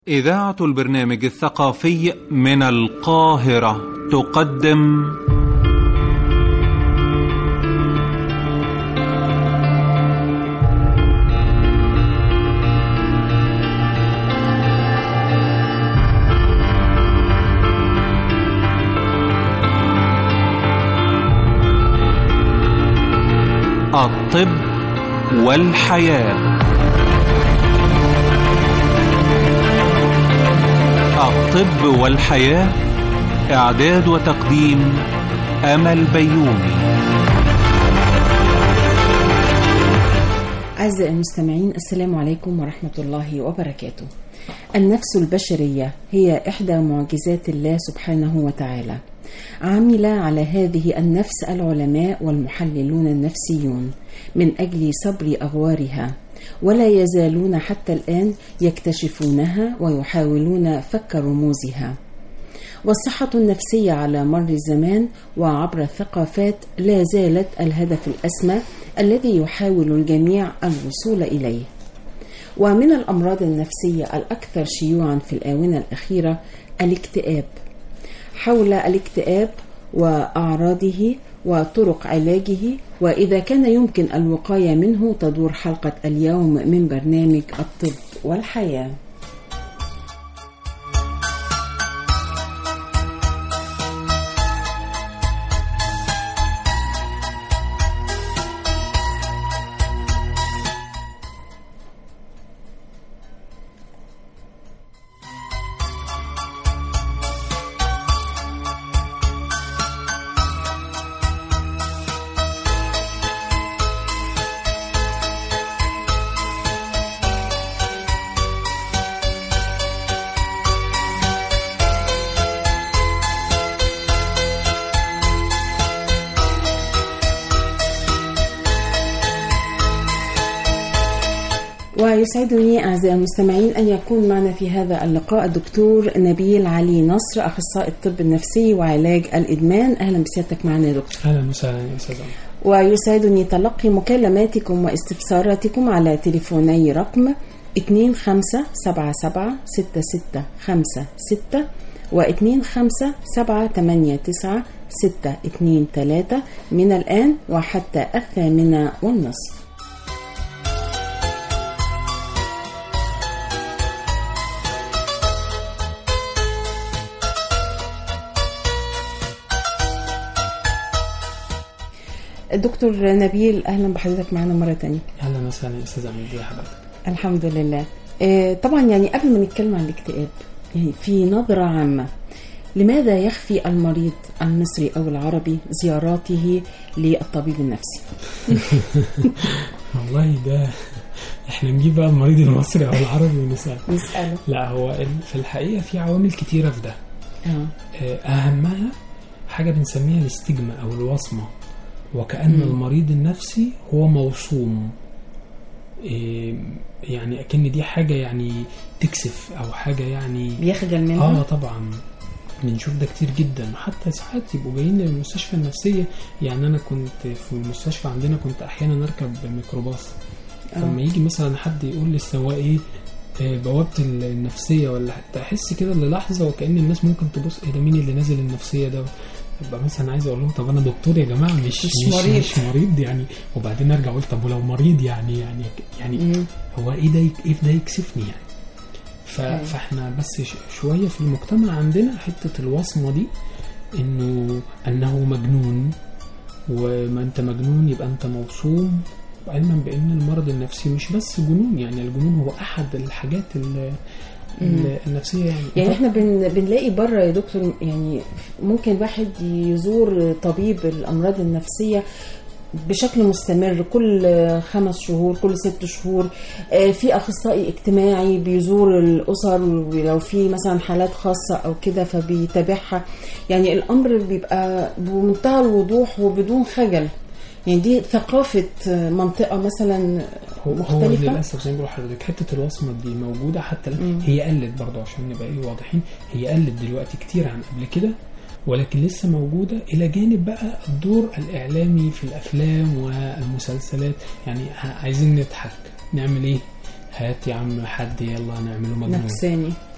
إذاعة البرنامج الثقافي من القاهرة تقدم الطب والحياه الطب والحياة إعداد وتقديم أمل بيومي أعزائي المستمعين السلام عليكم ورحمة الله وبركاته النفس البشرية هي إحدى معجزات الله سبحانه وتعالى عمل على هذه النفس العلماء والمحللون النفسيون من أجل صبر أغوارها ولا يزالون حتى الآن يكتشفونها ويحاولون فك رموزها والصحة النفسية على مر الزمان وعبر الثقافات لا زالت الهدف الأسمى الذي يحاول الجميع الوصول إليه ومن الأمراض النفسية الأكثر شيوعا في الآونة الأخيرة الاكتئاب حول الاكتئاب وأعراضه وطرق علاجه وإذا كان يمكن الوقاية منه تدور حلقة اليوم من برنامج الطب والحياة ويسعدني أعزائي المستمعين أن يكون معنا في هذا اللقاء الدكتور نبيل علي نصر أخصائي الطب النفسي وعلاج الإدمان أهلا بسيادتك معنا يا دكتور اهلا وسهلا يا استاذ عمر. ويسعدني تلقي مكالماتكم واستفساراتكم على تليفوني رقم 2577 و 25789623 من الآن وحتى الثامنة والنصف دكتور نبيل اهلا بحضرتك معنا مره تانية اهلا وسهلا يا استاذ عمر ازي حضرتك الحمد لله آه، طبعا يعني قبل ما نتكلم عن الاكتئاب يعني في نظره عامه لماذا يخفي المريض المصري او العربي زياراته للطبيب النفسي والله ده احنا نجيب بقى المريض المصري او العربي ونسال نساله لا هو ال- في الحقيقه في عوامل كتيره في ده اه آه، اهمها حاجه بنسميها الاستجمة او الوصمه وكأن مم. المريض النفسي هو موصوم إيه، يعني أكن دي حاجة يعني تكسف أو حاجة يعني بيخجل منها اه طبعا بنشوف ده كتير جدا حتى ساعات يبقوا جايين للمستشفى النفسيه يعني انا كنت في المستشفى عندنا كنت احيانا اركب ميكروباص فلما يجي مثلا حد يقول للسواق ايه آه، بوابه النفسيه ولا حتى احس كده للحظه وكأن الناس ممكن تبص ايه ده مين اللي نازل النفسيه ده ابقى مثلا عايز اقول لهم طب انا دكتور يا جماعه مش مش مش مريض. مش مريض يعني وبعدين ارجع اقول طب ولو مريض يعني يعني يعني مم. هو ايه ده يك- ايه ده يكسفني يعني ف... أيوة. فاحنا بس ش- شويه في المجتمع عندنا حته الوصمه دي انه انه مجنون وما انت مجنون يبقى انت موصوم علما بان المرض النفسي مش بس جنون يعني الجنون هو احد الحاجات ال- ال- النفسيه يعني يعني احنا بن بنلاقي بره يا دكتور يعني ممكن واحد يزور طبيب الامراض النفسيه بشكل مستمر كل خمس شهور كل ست شهور آه، في اخصائي اجتماعي بيزور الاسر ولو في مثلا حالات خاصه او كده فبيتابعها يعني الامر بيبقى بمنتهى الوضوح وبدون خجل يعني دي ثقافه منطقه مثلا هو, هو مختلفة؟ للاسف زي ما بقول لحضرتك حته الوصمه دي موجوده حتى الآن. مم. هي قلت برضه عشان نبقى ايه واضحين هي قلت دلوقتي كتير عن قبل كده ولكن لسه موجودة إلى جانب بقى الدور الإعلامي في الأفلام والمسلسلات يعني ه- عايزين نضحك نعمل إيه؟ هات يا عم حد يلا نعمله مجنون نفساني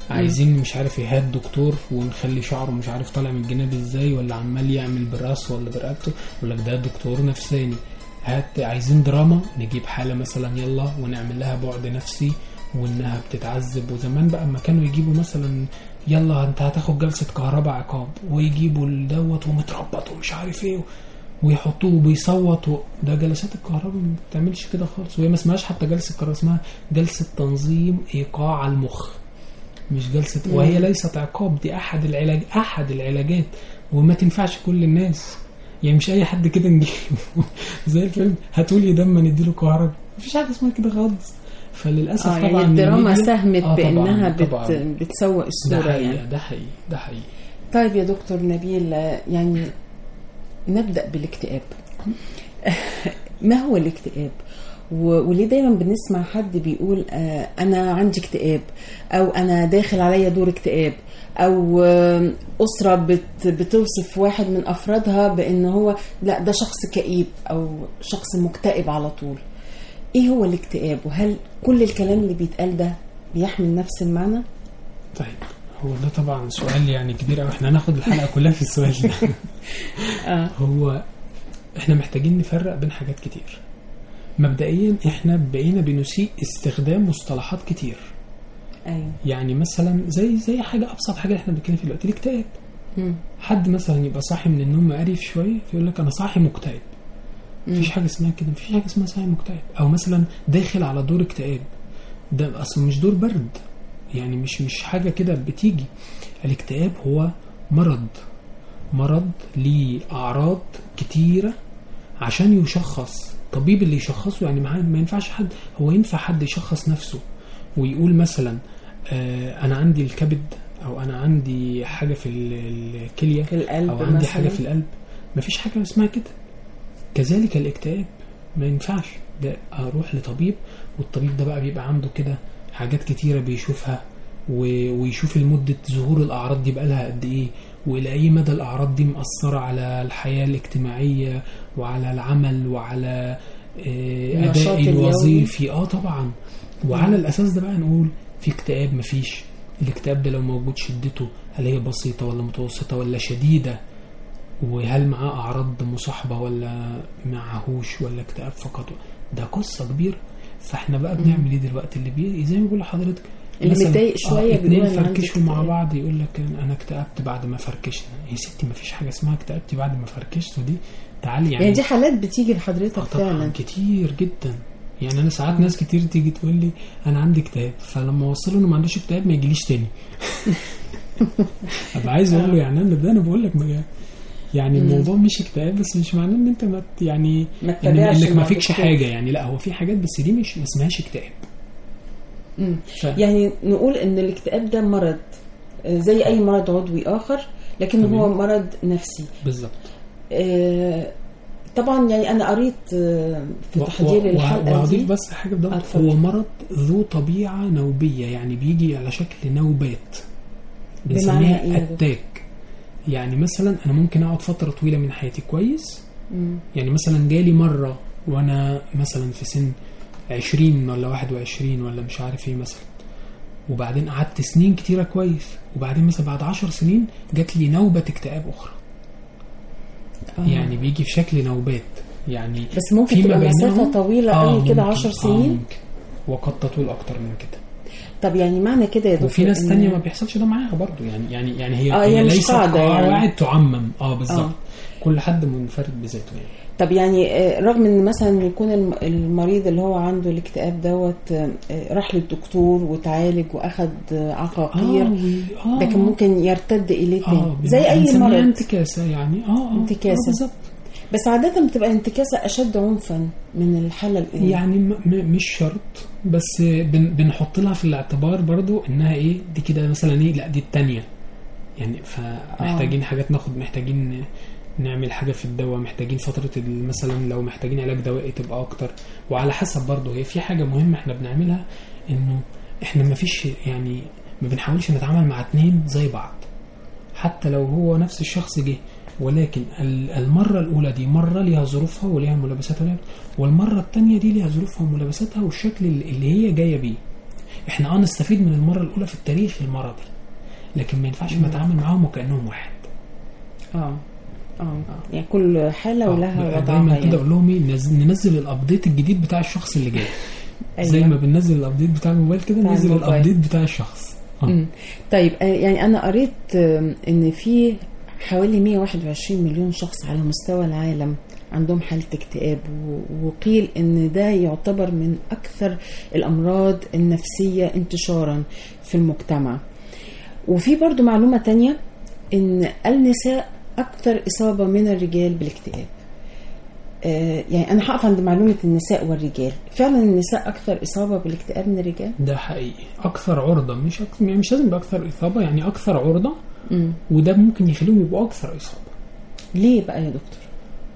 عايزين مش عارف ايه هات دكتور ونخلي شعره مش عارف طالع من الجناب ازاي ولا عمال يعمل براسه ولا برقبته يقول لك ده دكتور نفساني هات عايزين دراما نجيب حالة مثلا يلا ونعمل لها بعد نفسي وانها بتتعذب وزمان بقى اما كانوا يجيبوا مثلا يلا انت هتاخد جلسة كهرباء عقاب ويجيبوا الدوت ومتربط ومش عارف ايه ويحطوه وبيصوت و... ده جلسات الكهرباء ما بتعملش كده خالص وهي ما اسمهاش حتى جلسة كهرباء اسمها جلسة تنظيم ايقاع المخ مش جلسة وهي ليست عقاب دي احد العلاج احد العلاجات وما تنفعش كل الناس يعني مش اي حد كده نجيبه زي الفيلم هاتولي دم نديله كهرباء مفيش حاجه اسمها كده خالص فللاسف اه طبعا يعني الدراما الميديا- ساهمت آه طبعاً، بانها بت... طبعاً. بتسوق ده الصوره حقيقي يعني ده حقيقي ده حقيقي طيب يا دكتور نبيل آه، يعني نبدا بالاكتئاب ما هو الاكتئاب و- وليه دايما بنسمع حد بيقول آه، انا عندي اكتئاب او انا داخل عليا دور اكتئاب او آه، اسره بت بتوصف واحد من افرادها بان هو لا ده شخص كئيب او شخص مكتئب على طول ايه هو الاكتئاب وهل كل الكلام اللي بيتقال ده بيحمل نفس المعنى طيب هو ده طبعا سؤال يعني كبير قوي احنا هناخد الحلقه كلها في السؤال ده اه هو احنا محتاجين نفرق بين حاجات كتير مبدئيا احنا بقينا بنسيء استخدام مصطلحات كتير ايوه يعني مثلا زي زي حاجه ابسط حاجه احنا بنتكلم فيها دلوقتي الاكتئاب مم. حد مثلا يبقى صاحي من النوم مقرف شويه فيقول لك انا صاحي مكتئب مفيش حاجه اسمها كده مفيش حاجه اسمها صاحي مكتئب او مثلا داخل على دور اكتئاب ده اصلا مش دور برد يعني مش مش حاجه كده بتيجي الاكتئاب هو مرض مرض ليه اعراض كتيره عشان يشخص طبيب اللي يشخصه يعني معاه ما ينفعش حد هو ينفع حد يشخص نفسه ويقول مثلا آه انا عندي الكبد او انا عندي حاجه في ال- الكليه في القلب او عندي مثلا حاجه في القلب مفيش حاجه اسمها كده كذلك الاكتئاب ما ينفعش ده اروح لطبيب والطبيب ده بقى بيبقى عنده كده حاجات كتيره بيشوفها و- ويشوف المدة ظهور الأعراض دي بقالها قد إيه وإلى أي مدى الأعراض دي مأثرة على الحياة الاجتماعية وعلى العمل وعلى آه، النشاط أدائي اليومي. الوظيفي اه طبعا وعلى الأساس ده بقى نقول في اكتئاب مفيش الاكتئاب ده لو موجود شدته هل هي بسيطة ولا متوسطة ولا شديدة وهل معاه أعراض مصاحبة ولا معهوش ولا اكتئاب فقط ده قصة كبيرة فاحنا بقى بنعمل ايه دلوقتي اللي بي زي ما بقول لحضرتك اللي مثلاً، متضايق شوية آه اتنين بيقول أنا عندي فركشوا مع اكتئاب. بعض يقول لك انا اكتئبت بعد ما فركشنا يا ستي ما فيش حاجة اسمها اكتئبتي بعد ما فركشت ودي تعالي يعني, يعني دي حالات بتيجي لحضرتك آه طبعا فعلا كتير جدا يعني انا ساعات ناس كتير تيجي تقول لي انا عندي اكتئاب فلما اوصله انه ما عندوش اكتئاب ما يجيليش تاني ابقى عايز اقول له يعني انا ده انا بقول لك ما يعني الموضوع مش اكتئاب بس مش معناه ان انت ما ت- يعني ما إن تتابعش انك ما مع فيكش دكتور. حاجه يعني لا هو في حاجات بس دي مش ما اسمهاش اكتئاب مم. ف... يعني نقول ان الاكتئاب ده مرض آه، زي اي مرض عضوي اخر لكن تمام. هو مرض نفسي بالظبط آه، طبعا يعني انا قريت آه، في و- تحضير و- الحلقه وهضيف دي بس حاجه ده اتفضل. هو مرض ذو طبيعه نوبيه يعني بيجي على شكل نوبات بمعنى بنسميها إيه يا دكتور؟ اتاك يعني مثلا انا ممكن اقعد فتره طويله من حياتي كويس مم. يعني مثلا جالي مره وانا مثلا في سن 20 ولا 21 ولا مش عارف ايه مثلا وبعدين قعدت سنين كتيره كويس وبعدين مثلا بعد 10 سنين جات لي نوبه اكتئاب اخرى آه. يعني بيجي في شكل نوبات يعني بس ممكن فيما تبقى مسافه بينهم- طويله آه قوي كده ممكن، 10 آه سنين ممكن. وقد تطول اكتر من كده طب يعني معنى كده يا دكتور وفي ناس إن- تانية ما بيحصلش ده معاها برضو يعني يعني يعني هي آه، هي مش ليست قاعدة يعني. قواعد تعمم اه بالظبط آه. كل حد منفرد بذاته يعني طب يعني آه، رغم ان مثلا يكون الم- المريض اللي هو عنده الاكتئاب دوت آه، آه، راح للدكتور وتعالج واخد آه، عقاقير و- آه لكن ممكن يرتد اليه تاني اه زي اي بنسميها مرض انتكاسه يعني اه اه انتكاسة. آه بالظبط بس عادة بتبقى انتكاسة أشد عنفا من الحالة الأولى يعني م- م- مش شرط بس بن بنحط لها في الاعتبار برضو انها ايه دي كده مثلا ايه لا دي التانية يعني فمحتاجين حاجات ناخد محتاجين نعمل حاجة في الدواء محتاجين فترة ال- مثلا لو محتاجين علاج دوائي تبقى أكتر وعلى حسب برضو هي في حاجة مهمة احنا بنعملها إنه احنا ما فيش يعني ما بنحاولش نتعامل مع اتنين زي بعض حتى لو هو نفس الشخص جه ولكن ال- المرة الأولى دي مرة ليها ظروفها وليها ملابساتها وليها والمرة التانية دي ليها ظروفها وملابساتها والشكل اللي اللي هي جاية بيه احنا اه نستفيد من المره الاولى في التاريخ المرضي لكن ما ينفعش نتعامل معاهم وكانهم واحد اه اه يعني كل حاله ولها آه، وضعها دايما كده يعني. اقول لهم ايه نز- ننزل الابديت الجديد بتاع الشخص اللي جاي زي أيوة. ما بننزل الابديت بتاع الموبايل كده بتاع ننزل الموبايل. الابديت بتاع الشخص آه. مم. طيب آه، يعني انا قريت آه، ان في حوالي 121 مليون شخص على مستوى العالم عندهم حالة اكتئاب و- وقيل ان ده يعتبر من اكثر الامراض النفسية انتشارا في المجتمع وفي برضو معلومة تانية ان النساء اكثر اصابة من الرجال بالاكتئاب آه، يعني انا هقف عند معلومة النساء والرجال فعلا النساء اكثر اصابة بالاكتئاب من الرجال ده حقيقي اكثر عرضه مش أكثر يعني مش لازم يبقى اكثر اصابه يعني اكثر عرضه مم. وده ممكن يخليهم يبقوا اكثر اصابه ليه بقى يا دكتور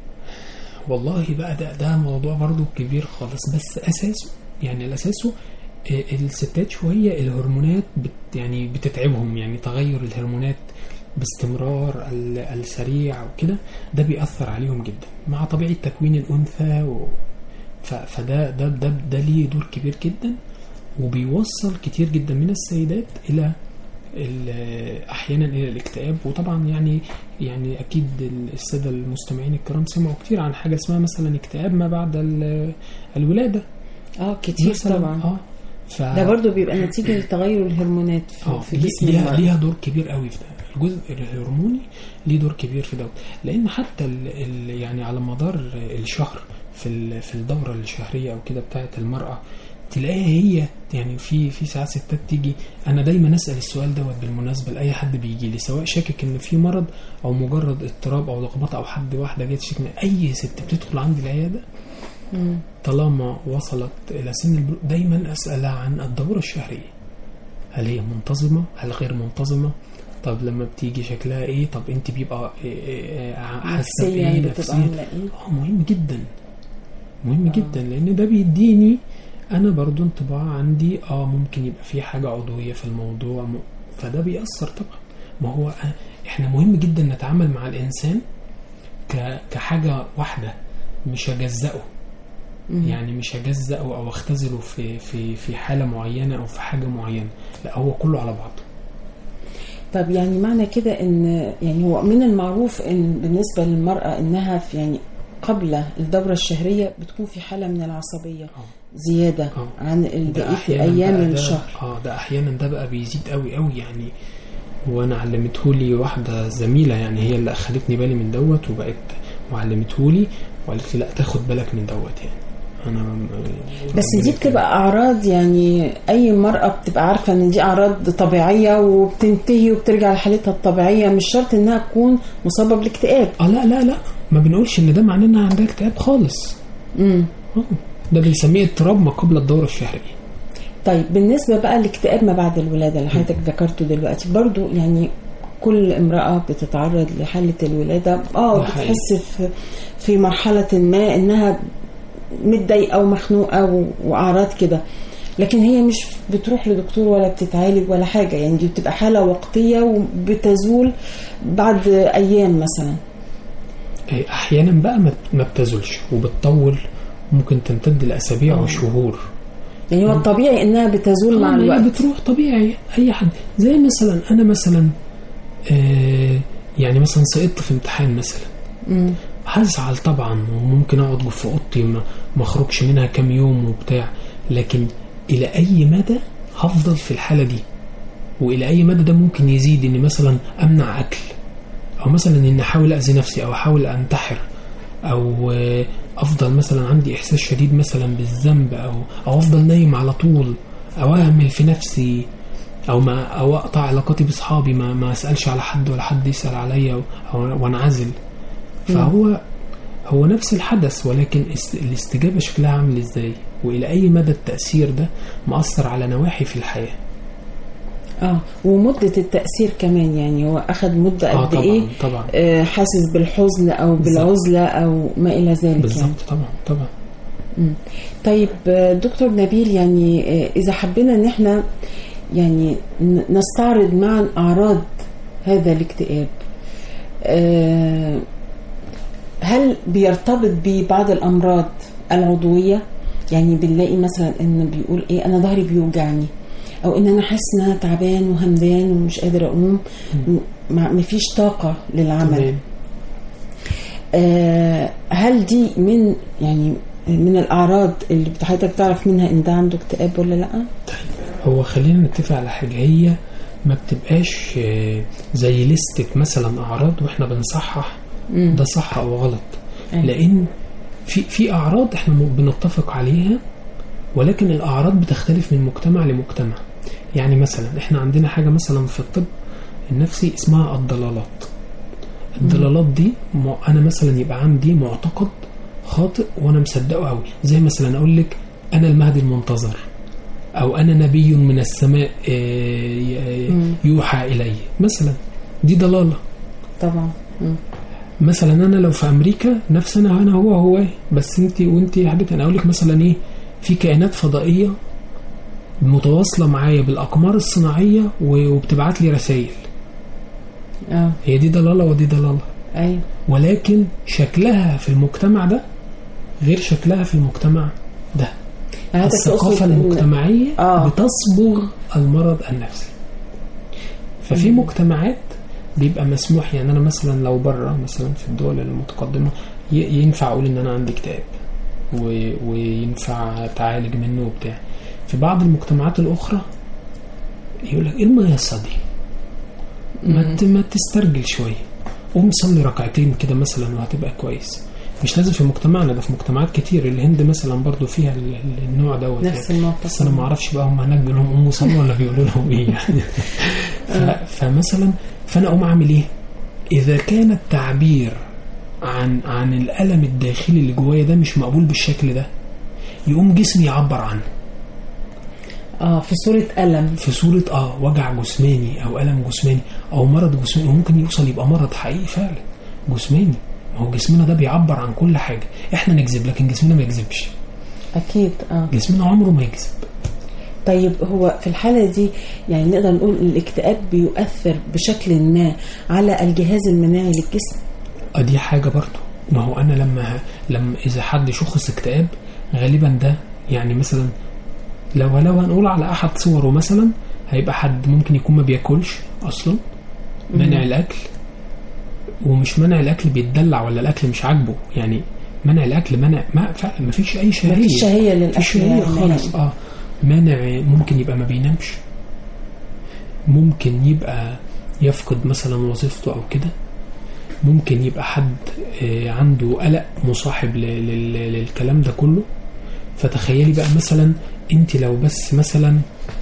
والله بقى ده ده موضوع برضو كبير خالص بس اساسه يعني الاساسه آه، الستات شويه الهرمونات بت يعني بتتعبهم يعني تغير الهرمونات باستمرار ال- السريع وكده ده بيأثر عليهم جدا مع طبيعه تكوين الانثى و ف- فده ده ده ده ليه دور كبير جدا وبيوصل كتير جدا من السيدات الى ال- احيانا الى الاكتئاب وطبعا يعني يعني اكيد الساده المستمعين الكرام سمعوا كتير عن حاجه اسمها مثلا اكتئاب ما بعد ال- الولاده اه كتير مثلا طبعا اه ف ده برضو بيبقى نتيجة لتغير الهرمونات في, اه في ليه- جسم ليها المرأة ليها دور كبير قوي في ده الجزء الهرموني ليه دور كبير في ده لان حتى ال ال يعني على مدار الشهر في ال- في الدوره الشهريه او كده بتاعه المراه تلاقيها هي يعني في في ساعات ستات تيجي انا دايما اسال السؤال دوت بالمناسبه لاي حد بيجي لي سواء شاكك ان في مرض او مجرد اضطراب او لخبطه او حد واحده جايه تشتكي من اي ست بتدخل عندي العياده مم. طالما وصلت إلى سن البلوغ دايما أسألها عن الدورة الشهرية هل هي منتظمة هل غير منتظمة طب لما بتيجي شكلها ايه طب انت بيبقى إيه- إيه- إيه- حاسه نفسيا بايه بتبقى نفسيا عاملة ايه اه مهم جدا مهم جدا لان ده بيديني انا برضو انطباع عندي اه ممكن يبقى في حاجه عضويه في الموضوع م- فده بيأثر طبعا ما هو آه، احنا مهم جدا نتعامل مع الانسان ك- كحاجه واحده مش هجزأه مم. يعني مش هجزأه او اختزله في في في حاله معينه او في حاجه معينه لا هو كله على بعضه طب يعني معنى كده ان يعني هو من المعروف ان بالنسبة للمرأة انها في يعني قبل الدورة الشهرية بتكون في حالة من العصبية زيادة آه. عن ده بقية أحياناً أيام بقى ده- الشهر اه ده احيانا ده بقى بيزيد قوي قوي يعني وانا علمتهولي واحده زميله يعني هي اللي اخدتني بالي من دوت وبقت وعلمتهولي وقالت لي لا تاخد بالك من دوت يعني انا بس دي بتبقى أعراض يعني أي مرأة بتبقى عارفة إن دي أعراض طبيعية وبتنتهي وبترجع لحالتها الطبيعية مش شرط إنها تكون مصابة بالاكتئاب اه لا لا لا ما بنقولش ان ده معناه انها عندها اكتئاب خالص امم آه، ده بنسميه اضطراب ما قبل الدوره الشهريه طيب بالنسبة بقى لاكتئاب ما بعد الولادة اللي حضرتك ذكرته دلوقتي برضو يعني كل امرأة بتتعرض لحالة الولادة اه ده حقيقي. بتحس في في مرحلة ما انها متضايقة ومخنوقة و- واعراض كده لكن هي مش بتروح لدكتور ولا بتتعالج ولا حاجة يعني دي بتبقى حالة وقتية وبتزول بعد ايام مثلا آه، احيانا بقى ما ما بتزولش وبتطول ممكن تمتد لاسابيع آه. وشهور يعني هو الطبيعي انها بتزول مع آه، هي الوقت بتروح طبيعي اي حد زي مثلا انا مثلا آه يعني مثلا سقطت في امتحان مثلا مم. هزعل طبعا وممكن اقعد في اوضتي ما ما اخرجش منها كام يوم وبتاع لكن الى اي مدى هفضل في الحاله دي والى اي مدى ده ممكن يزيد اني مثلا امنع اكل او مثلا اني احاول اذي نفسي او احاول انتحر او آه، افضل مثلا عندي احساس شديد مثلا بالذنب او او افضل نايم على طول او اهمل في نفسي او ما او اقطع علاقاتي باصحابي ما ما اسالش على حد ولا حد يسال عليا او أو وانعزل فهو هو نفس الحدث ولكن است- الاستجابه شكلها عامل ازاي والى اي مدى التاثير ده مأثر على نواحي في الحياه اه ومدة التأثير كمان يعني هو أخذ مدة اه قد طبعا إيه طبعا آه، حاسس بالحزن أو بالظبط. بالعزلة أو ما إلى ذلك يعني. بالظبط طبعا طبعا مم. طيب آه، دكتور نبيل يعني آه، إذا حبينا إن إحنا يعني ن- نستعرض معا أعراض هذا الاكتئاب آه، هل بيرتبط ببعض الأمراض العضوية يعني بنلاقي مثلا إن بيقول إيه أنا ظهري بيوجعني او ان انا حاسس ان انا تعبان وهمدان ومش قادر اقوم م- ما مفيش طاقه للعمل تمام. آه هل دي من يعني من الاعراض اللي حضرتك تعرف منها ان ده عنده اكتئاب ولا لا هو خلينا نتفق على حاجة هي ما بتبقاش آه، زي لستة مثلا أعراض وإحنا بنصحح ده صح أو غلط أيوة. لأن في في أعراض إحنا م- بنتفق عليها ولكن الأعراض بتختلف من مجتمع لمجتمع يعني مثلا إحنا عندنا حاجة مثلا في الطب النفسي اسمها الضلالات الضلالات دي م- أنا مثلا يبقى عندي معتقد خاطئ وأنا مصدقه أوي زي مثلا أقول لك أنا المهدي المنتظر أو أنا نبي من السماء آه، ي- يوحى إلي مثلا دي ضلالة طبعا مم. مثلا انا لو في امريكا نفس انا انا هو هو بس انت وانت يا حبيبتي انا اقول لك مثلا ايه في كائنات فضائيه متواصله معايا بالاقمار الصناعيه و- وبتبعت لي رسائل اه هي دي ضلاله ودي ضلاله ايوه ولكن شكلها في المجتمع ده غير شكلها في المجتمع ده حضرتك الثقافه تقصد إن- المجتمعيه آه. بتصبغ المرض النفسي ففي مجتمعات بيبقى مسموح يعني انا مثلا لو بره مثلا في الدول المتقدمه ي- ينفع اقول ان انا عندي اكتئاب و- وينفع اتعالج منه وبتاع في بعض المجتمعات الاخرى يقول لك ايه المياسه دي ما ت- ما تسترجل شويه قوم صلي ركعتين كده مثلا وهتبقى كويس مش لازم في مجتمعنا ده في مجتمعات كتير الهند مثلا برضو فيها ال- ال- النوع دوت نفس يعني. الموقف. بس انا ما اعرفش بقى هم هناك بيقولوا لهم قوموا صلوا ولا بيقولوا لهم ايه يعني ف- فمثلا فانا اقوم اعمل ايه اذا كان التعبير عن عن الالم الداخلي اللي جوايا ده مش مقبول بالشكل ده يقوم جسمي يعبر عنه اه في صوره الم في صورة اه وجع جسماني او الم جسماني او مرض جسماني وممكن يوصل يبقى مرض حقيقي فعلا جسماني ما هو جسمنا ده بيعبر عن كل حاجة احنا نكذب لكن جسمنا ما يكذبش اكيد اه جسمنا عمره ما يكذب طيب هو في الحالة دي يعني نقدر نقول إن الاكتئاب بيؤثر بشكل ما على الجهاز المناعي للجسم اه دي حاجة برضو ما هو أنا لما لما إذا حد شخص اكتئاب غالبا ده يعني مثلا لو لو هنقول على أحد صوره مثلا هيبقى حد ممكن يكون ما بياكلش أصلا منع الأكل ومش منع الأكل بيتدلع ولا الأكل مش عاجبه يعني منع الأكل منع ما فعلا ما فيش أي شهية مفيش شهية للأكل مفيش شهية يعني خالص اه مانع ممكن يبقى ما بينامش ممكن يبقى يفقد مثلا وظيفته او كده ممكن يبقى حد آه، عنده قلق مصاحب ل- لل- للكلام ده كله فتخيلي بقى مثلا انت لو بس مثلا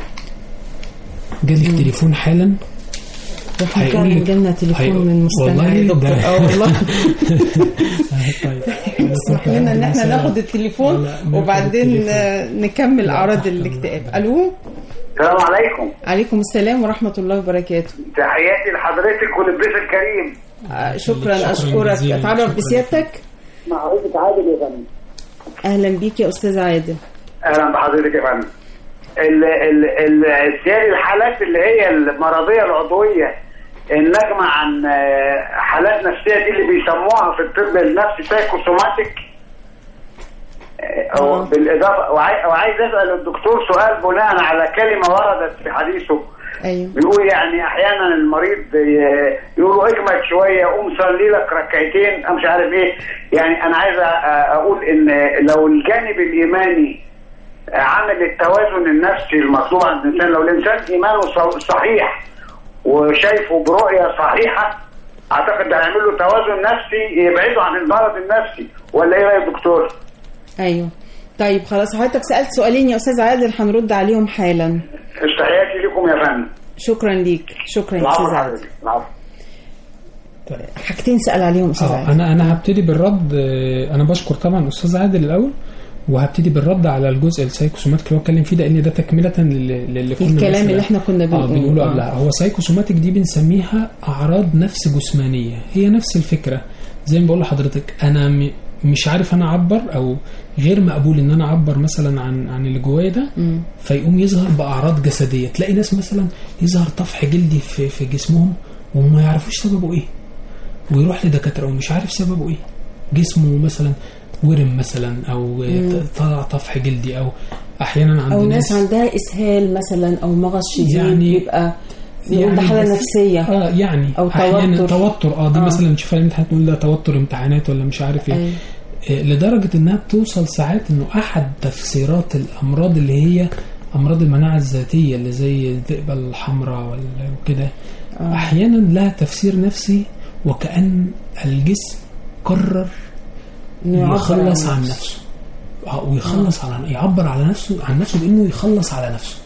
جالك تليفون حالا واحنا هيقول فعلا لك- جالنا تليفون هيقول- من مستمع والله يا دكتور ده- اه والله طيب اسمح لنا ان احنا ناخد التليفون لا، ناخد وبعدين التليفون. آه، نكمل لا، اعراض تحت الاكتئاب الله. الو السلام عليكم عليكم السلام ورحمة الله وبركاته تحياتي لحضرتك والضيف الكريم آه، شكرا شكراً اشكرك جزيلاً. اتعرف شكراً. بسيادتك معروفة عادل يا فندم اهلا بيك يا استاذ عادل اهلا بحضرتك يا فندم ال ال ال السياري الحالات اللي هي المرضيه العضويه الناجمه عن آه، حالات نفسيه دي اللي بيسموها في الطب النفسي سايكوسوماتيك آه، آه. أو بالاضافه وعاي- وعايز اسال الدكتور سؤال بناء على كلمه وردت في حديثه ايوه بيقول يعني احيانا المريض ي- يقولوا اجمد شويه قوم صلي لك ركعتين أو مش عارف ايه يعني انا عايز أ- اقول ان لو الجانب الايماني عامل التوازن النفسي المطلوب عند الانسان لو الانسان ايمانه ص- صحيح وشايفه برؤيه صحيحه اعتقد ده هيعمل له توازن نفسي يبعده عن المرض النفسي ولا ايه رايك دكتور؟ ايوه طيب خلاص حضرتك سالت سؤالين يا استاذ عادل هنرد عليهم حالا تحياتي لكم يا فندم شكرا ليك شكرا يا العفو استاذ عادل حضرتك العفو حاجتين سال عليهم استاذ اه عادل انا انا هبتدي بالرد آه، انا بشكر طبعا استاذ عادل الاول وهبتدي بالرد على الجزء السايكوسوماتيك اللي هو اتكلم فيه ده ان ده تكمله للي للي كنا الكلام مثلاً- اللي احنا كنا اه بنقوله. بنقوله آه. قبلها هو سايكوسوماتيك دي بنسميها اعراض نفس جسمانيه هي نفس الفكره زي ما بقول لحضرتك انا م... مش عارف انا اعبر او غير مقبول ان انا اعبر مثلا عن عن اللي جوايا ده فيقوم يظهر باعراض جسديه تلاقي ناس مثلا يظهر طفح جلدي في في جسمهم وما يعرفوش سببه ايه ويروح لدكاتره ومش عارف سببه ايه جسمه مثلا ورم مثلا او طلع طفح جلدي او احيانا عند او ناس ناس عندها اسهال مثلا او مغص شديد يعني- بيبقى نقول ده حاله بس- نفسيه اه يعني أو احيانا توتر. توتر اه دي آه. مثلا نشوفها الامتحانات نقول ده توتر امتحانات ولا مش عارف ايه أيوة. آه، لدرجه انها بتوصل ساعات انه احد تفسيرات الامراض اللي هي امراض المناعه الذاتيه اللي زي الذئبه الحمراء وال- وكده آه. احيانا لها تفسير نفسي وكأن الجسم قرر إنه يعبر يخلص عن عن نفسه آه، ويخلص على يعبر على نفسه عن نفسه بانه يخلص على نفسه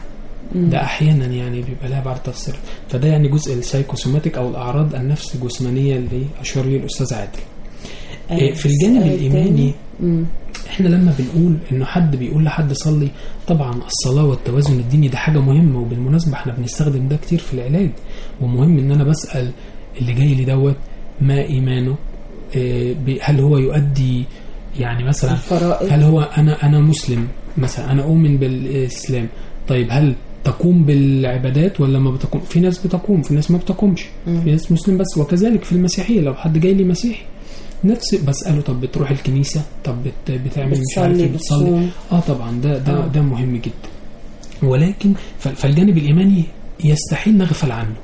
ده احيانا يعني بيبقى لها بعض تفسير فده يعني جزء السايكوسوماتيك او الاعراض النفس جسمانيه اللي اشار ليه الاستاذ عادل أيوة. في الجانب السؤال الايماني التاني. مم. احنا لما بنقول انه حد بيقول لحد صلي طبعا الصلاه والتوازن الديني ده حاجه مهمه وبالمناسبه احنا بنستخدم ده كتير في العلاج ومهم ان انا بسال اللي جاي لي دوت ما ايمانه اه، ب- هل هو يؤدي يعني مثلا الفرائض هل هو انا انا مسلم مثلا انا اؤمن بالاسلام طيب هل تقوم بالعبادات ولا ما بتقوم في ناس بتقوم في ناس ما بتقومش في ناس مسلم بس وكذلك في المسيحيه لو حد جاي لي مسيحي نفس بساله طب بتروح الكنيسه طب بت بتعمل مش عارف بتصلي إيه، بتصلي بتصوم اه طبعا ده ده آه. ده مهم جدا ولكن ف- فالجانب الايماني يستحيل نغفل عنه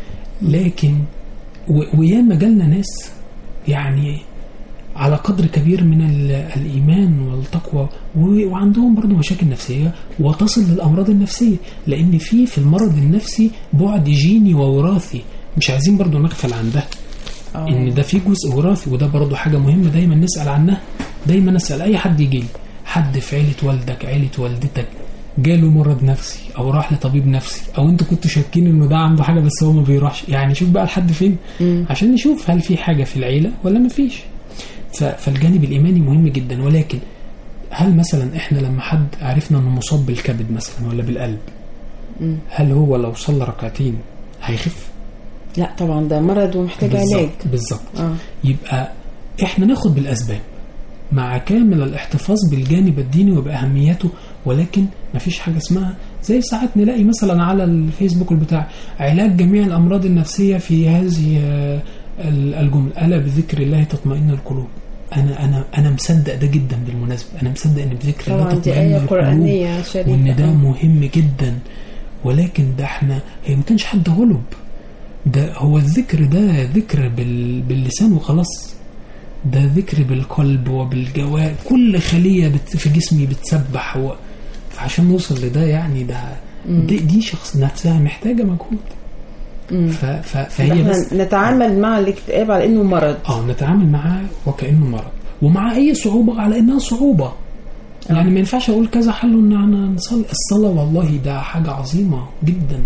لكن و- وياما جالنا ناس يعني على قدر كبير من ال- الايمان والتقوى و- وعندهم برضه مشاكل نفسيه وتصل للامراض النفسيه لان في في المرض النفسي بعد جيني ووراثي مش عايزين برضه نغفل عن ده آه. ان ده في جزء وراثي وده برضه حاجه مهمه دايما نسال عنها دايما اسال اي حد يجي لي حد في عيله والدك عيله والدتك جاله مرض نفسي او راح لطبيب نفسي او انتوا كنتوا شاكين انه ده عنده حاجه بس هو ما بيروحش يعني شوف بقى لحد فين مم. عشان نشوف هل في حاجه في العيله ولا ما فيش ف- فالجانب الايماني مهم جدا ولكن هل مثلا احنا لما حد عرفنا انه مصاب بالكبد مثلا ولا بالقلب مم. هل هو لو صلى ركعتين هيخف لا طبعا ده مرض ومحتاج علاج بالظبط بالظبط اه يبقى احنا ناخد بالاسباب مع كامل الاحتفاظ بالجانب الديني وباهميته ولكن ما فيش حاجه اسمها زي ساعات نلاقي مثلا على الفيسبوك بتاع علاج جميع الامراض النفسيه في هذه آه، ال- الجمله الا بذكر الله تطمئن القلوب انا انا انا مصدق ده جدا بالمناسبه انا مصدق ان بذكر الله طبعا دي تطمئن آية القلوب قرآنية شريفة وان ده آه. مهم جدا ولكن ده احنا هي ما كانش حد غلب ده هو الذكر ده ذكر بال... باللسان وخلاص ده ذكر بالقلب وبالجوارح كل خلية بت... في جسمي بتسبح و... فعشان نوصل لده يعني ده دي, دي شخص نفسها محتاجة مجهود مم. ف... ف... فهي احنا بس نتعامل مع الاكتئاب على انه مرض اه نتعامل معاه وكأنه مرض ومع أي صعوبة على إنها صعوبة يعني ما ينفعش أقول كذا حل إن أنا نصلي الصلاة والله ده حاجة عظيمة جدا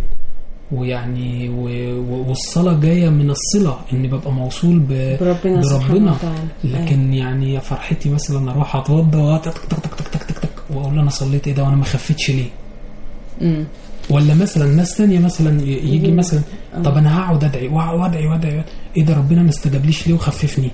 ويعني و... و... والصلاة جاية من الصلة إني ببقى موصول ب... بربنا سبحانه بربنا وتعالى لكن يعني يا فرحتي مثلا أروح أتوضى وتك تك تك تك تك تك تك وأقول أنا صليت إيه ده وأنا ما خفتش ليه مم. ولا مثلا ناس تانية مثلا ي- يجي يجي- مثلا آه. طب انا هقعد ادعي وأقعد وادعي وادعي ايه ده ربنا ما استجابليش ليه وخففني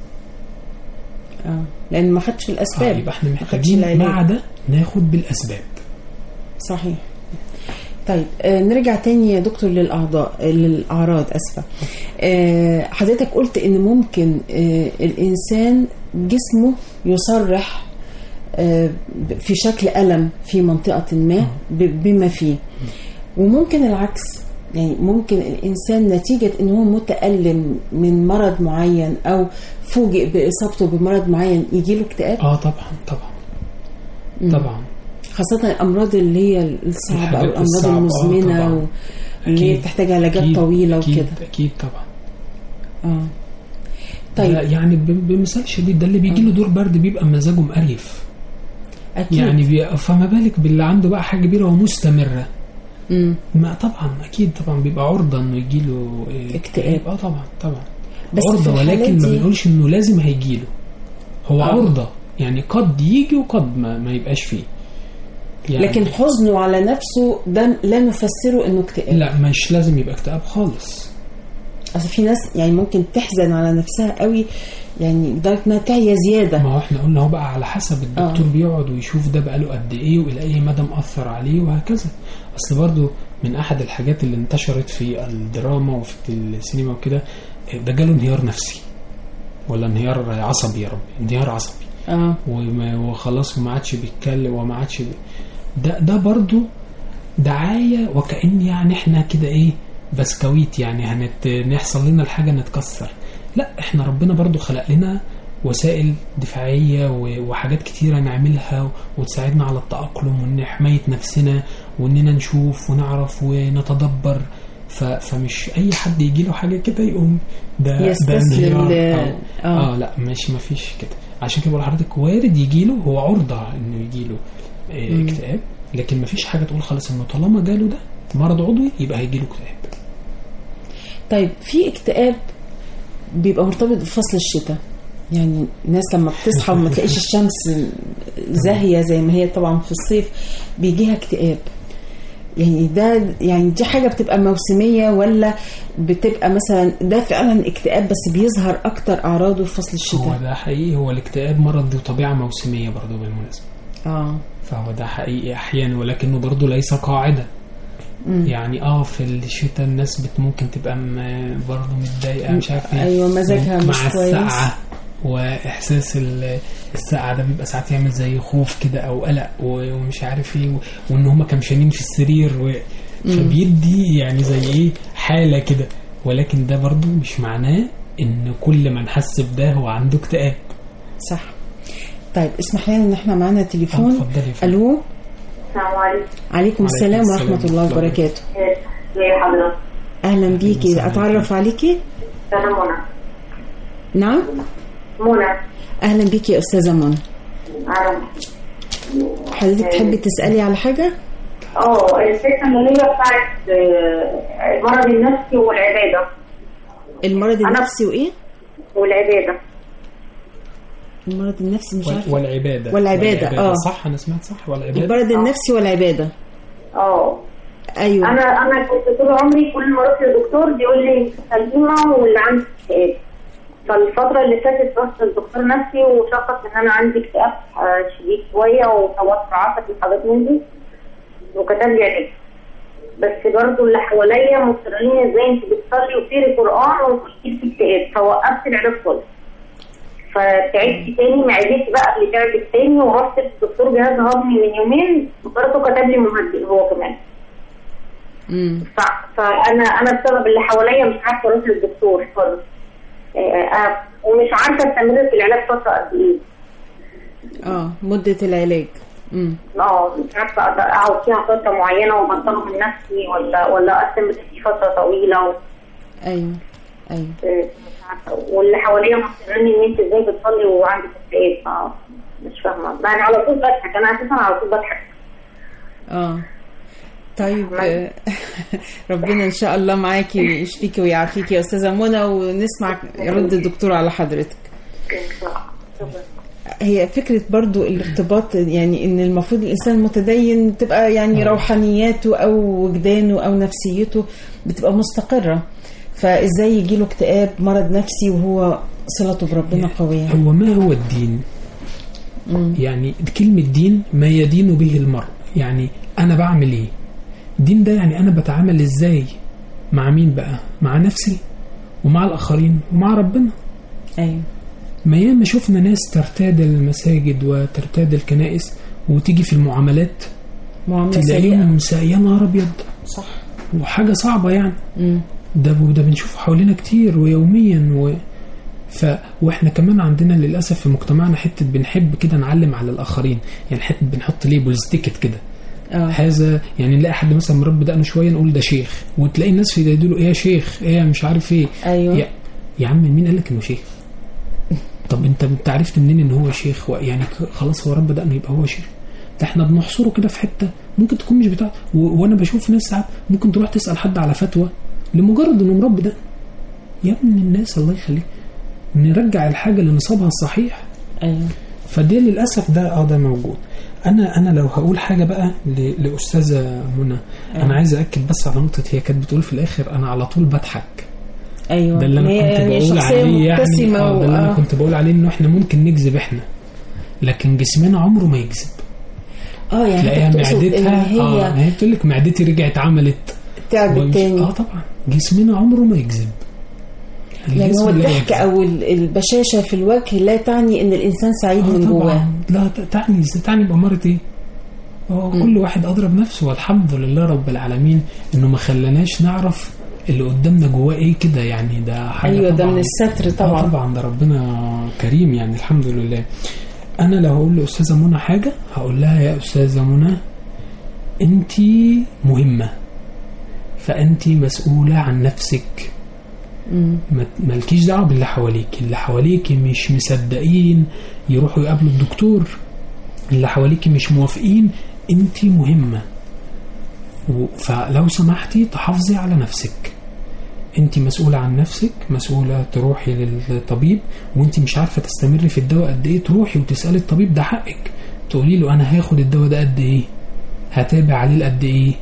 اه لان ما خدش آه الاسباب يبقى احنا ما خدش محتاجين العلاج. مع ده ناخد بالاسباب صحيح طيب آه نرجع تاني يا دكتور للاعضاء آه، للاعراض اسفه آه حضرتك قلت ان ممكن آه الانسان جسمه يصرح آه ب- في شكل الم في منطقه ما ب- بما فيه وممكن العكس يعني ممكن الانسان نتيجه ان هو متالم من مرض معين او فوجئ باصابته بمرض معين يجي له اكتئاب اه طبعا طبعا طبعا خاصة الأمراض اللي هي الصعبة أو الحاجات الأمراض الصعبة، آه، المزمنة طبعاً. و- اللي هي أكيد. بتحتاج علاجات أكيد طويلة أكيد وكده اكيد طبعا اه طيب طيب يعني ب- بمثال شديد ده اللي بيجي له دور برد بيبقى مزاجه مقريف أكيد يعني بي... فما بالك باللي عنده بقى حاجه كبيره ومستمره مم. ما طبعا اكيد طبعا بيبقى عرضه انه يجي له اكتئاب. اه طبعا طبعا بس في عرضه الحالات ولكن ما دي- بنقولش انه لازم هيجي له هو آه. عرضه يعني قد يجي وقد ما, ما يبقاش فيه يعني لكن حزنه على نفسه ده لا نفسره انه اكتئاب لا مش لازم يبقى اكتئاب خالص اصل في ناس يعني ممكن تحزن على نفسها قوي يعني لدرجه انها تعيا زياده ما هو احنا قلنا هو بقى على حسب الدكتور آه. بيقعد ويشوف ده بقاله قد ايه والى اي مدى مأثر عليه وهكذا اصل برضو من احد الحاجات اللي انتشرت في الدراما وفي السينما وكده ده جاله انهيار نفسي ولا انهيار عصبي يا رب انهيار عصبي اه وما- وخلاص وما عادش بيتكلم وما عادش بي... ده ده برضو دعايه وكأن يعني احنا كده ايه بسكويت يعني هنت نحصل لنا الحاجه نتكسر لا احنا ربنا برضو خلق لنا وسائل دفاعيه و- وحاجات كتيره نعملها وتساعدنا على التأقلم وان حمايه نفسنا واننا نشوف ونعرف ونتدبر ف... فمش اي حد يجي له حاجه كده يقوم ده ده يستسلم انهيار. ل- اه, آه. آه لا ماشي ما فيش كده عشان كده بقول لحضرتك وارد يجي له هو عرضه انه يجي له آه اكتئاب لكن ما فيش حاجه تقول خلاص انه طالما جاله ده مرض عضوي يبقى هيجي له اكتئاب طيب في اكتئاب بيبقى مرتبط بفصل الشتاء يعني الناس لما بتصحى وما تلاقيش الشمس زاهية زي ما هي طبعا في الصيف بيجيها اكتئاب يعني ده يعني دي حاجة بتبقى موسمية ولا بتبقى مثلا ده فعلا اكتئاب بس بيظهر أكتر أعراضه في فصل هو الشتاء ده حقيقي هو الاكتئاب مرض ذو طبيعه موسميه برضه بالمناسبه اه فهو ده حقيقي احيانا ولكنه برضه ليس قاعده يعني اه في الشتاء الناس بت ممكن تبقى م- برضه متضايقه مش عارف ايه أيوة، مزاجها مع مش كويس. السقعه واحساس ال- السقعه ده بيبقى ساعات يعمل زي خوف كده او قلق و- ومش عارف ايه و- وان هم كمشانين في السرير و... فبيدي يعني زي ايه حاله كده ولكن ده برضه مش معناه ان كل من حس بده هو عنده اكتئاب صح طيب اسمح لنا ان احنا معانا آه، تليفون اتفضلي يا فندم. الو السلام عليكم عليكم السلام السلام ورحمة ورحمة الله الله وبركاته ازي حضرتك أهلا بيكي السلام. أتعرف عليكي انا منى نعم منى أهلا بيكي يا أستاذة منى انا حضرتك تحبي تسألي على حاجة؟ اه الفكره اللي هي بتاعت آه، المرض النفسي والعباده المرض أنا- النفسي وإيه؟ والعباده المرض النفسي مش وال- عارفة والعباده والعبادة، آه. صح انا سمعت صح والعباده المرض النفسي والعبادة اه أيوه انا انا كنت طول عمري كل ما اروح لدكتور بيقول لي انت سليمه واللي عندك اكتئاب فالفترة اللي فاتت رحت لدكتور نفسي وشخص ان انا عندي اكتئاب آه، شديد شوية وتوتر عصبي وحاجات من دي وكتب لي علاج بس برضه اللي حواليا مصرين ازاي انت بتصلي وتقري قران وتجيب في اكتئاب فوقفت العلاج خالص فتعبت تاني معدتي بقى اللي تعبت تاني ورحت للدكتور جهاز هضمي من يومين برضه كتب لي مهدئ هو كمان امم ف- فانا انا بسبب اللي حواليا مش عارفه اروح للدكتور خالص آه، آه، ومش عارفه استمر في العلاج فتره قد ايه اه مدة العلاج امم اه مش عارفه أقدر اقعد فيها فتره معينه وابطله من نفسي ولا ولا استمر فيه فتره طويله و... ايوه ايوه آه، مش عارفه واللي حواليا مصرين ان انت ازاي بتصلي وعندك اكتئاب اه مش فاهمه بقى انا على طول بضحك انا اساسا على طول بضحك اه طيب آه، ربنا ان شاء الله معاكي ويشفيكي ويعافيكي يا استاذه منى ونسمع يرد الدكتور على حضرتك هي فكرة برضو الارتباط يعني ان المفروض الانسان المتدين تبقى يعني روحانياته او وجدانه او نفسيته بتبقى مستقرة فازاي يجيله اكتئاب مرض نفسي وهو صلته بربنا قوية هو ما هو الدين يعني كلمة دين ما يدين به المرء يعني أنا بعمل إيه دين ده يعني أنا بتعامل إزاي مع مين بقى مع نفسي ومع الآخرين ومع ربنا ايوه ما ياما شفنا ناس ترتاد المساجد وترتاد الكنائس وتيجي في المعاملات معاملة سيئة تلاقيهم سا- يا نهار أبيض صح وحاجة صعبة يعني مم. ده ده بنشوفه حوالينا كتير ويوميا و ف واحنا كمان عندنا للاسف في مجتمعنا حته بنحب كده نعلم على الاخرين يعني حته بنحط ليبلز تيكت كده اه هذا يعني نلاقي حد مثلا مربي دقنه شويه نقول ده شيخ وتلاقي الناس في يقولوا ايه يا شيخ ايه يا مش عارف ايه ايوه يا, يا عم مين قال لك انه شيخ طب انت انت عرفت منين ان هو شيخ و- يعني ك- خلاص هو رب دقنه يبقى هو شيخ ده احنا بنحصره كده في حته ممكن تكون مش بتاع و... وانا بشوف ناس ساعات ممكن تروح تسال حد على فتوى لمجرد انه مربي دقن يا ابن الناس الله يخليك نرجع الحاجه لنصابها الصحيح ايوه فده للاسف ده اه ده موجود انا انا لو هقول حاجه بقى ل- لاستاذه منى انا عايز اكد بس على نقطه هي كانت بتقول في الاخر انا على طول بضحك ايوه ده اللي انا هي كنت يعني بقول شخصية عليه يعني مبتسمة اه ده اللي انا و- كنت بقول عليه انه احنا ممكن نكذب احنا لكن جسمنا عمره ما يكذب اه يعني تلاقيها انت تقصد ان معدتها اه هي هي بتقول لك معدتي رجعت عملت تعب ومش- التاني اه طبعا جسمنا عمره ما يكذب يعني الجسم هو لا الضحك يجزع. او ال- البشاشه في الوجه لا تعني ان الانسان سعيد آه من جواه طبعا لا ت- تعني تعني بأمارة ايه؟ هو كل واحد أضرب نفسه والحمد لله رب العالمين إنه ما خلاناش نعرف اللي قدامنا جواه ايه كده يعني ده حاجة ايوه ده طبعاً. من الستر آه طبعا طبعا ده ربنا كريم يعني الحمد لله انا لو هقول لاستاذه منى حاجه هقول لها يا استاذه منى انت مهمه فانت مسؤوله عن نفسك مم. ما- مالكيش دعوه باللي حواليك اللي حواليك مش مصدقين يروحوا يقابلوا الدكتور اللي حواليك مش موافقين انت مهمه و- فلو سمحتي تحافظي على نفسك انت مسؤولة عن نفسك مسؤولة تروحي للطبيب وانت مش عارفة تستمري في الدواء قد ايه تروحي وتسألي الطبيب ده حقك تقولي له انا هاخد الدواء ده قد ايه هتابع عليه قد ايه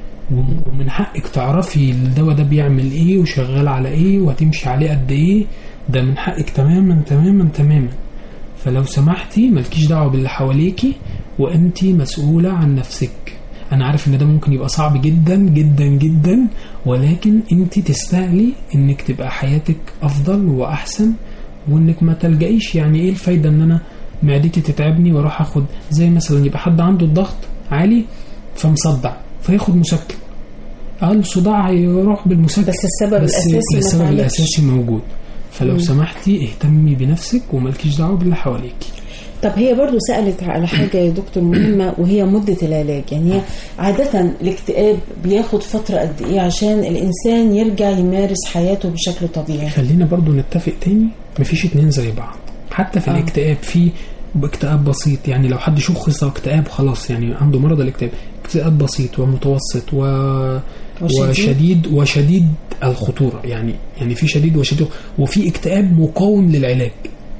و- ومن حقك تعرفي الدواء ده بيعمل ايه وشغال على ايه وهتمشي عليه قد ايه ده من حقك تماما تماما تماما فلو سمحتي مالكيش دعوة باللي حواليكي وانت مسؤولة عن نفسك انا عارف ان ده ممكن يبقى صعب جدا جدا جدا ولكن انت تستاهلي انك تبقى حياتك افضل واحسن وانك ما تلجئيش يعني ايه الفايدة ان انا معدتي تتعبني واروح اخد زي مثلا يبقى حد عنده الضغط عالي فمصدع فياخد مسكن اه الصداع هيروح بالمسكن بس السبب بس الاساسي ما السبب تعالجش. الاساسي موجود فلو سمحتي اهتمي بنفسك ومالكيش دعوه باللي حواليكي طب هي برضو سألت على حاجة يا دكتور مهمة وهي مدة العلاج يعني هي عادة الاكتئاب بياخد فترة قد ايه عشان الإنسان يرجع يمارس حياته بشكل طبيعي خلينا برضو نتفق تاني مفيش اتنين زي بعض حتى في آه. الاكتئاب في اكتئاب بسيط يعني لو حد شخص اكتئاب خلاص يعني عنده مرض الاكتئاب اكتئاب بسيط ومتوسط و... وشديد. وشديد وشديد الخطورة يعني يعني في شديد وشديد وفي اكتئاب مقاوم للعلاج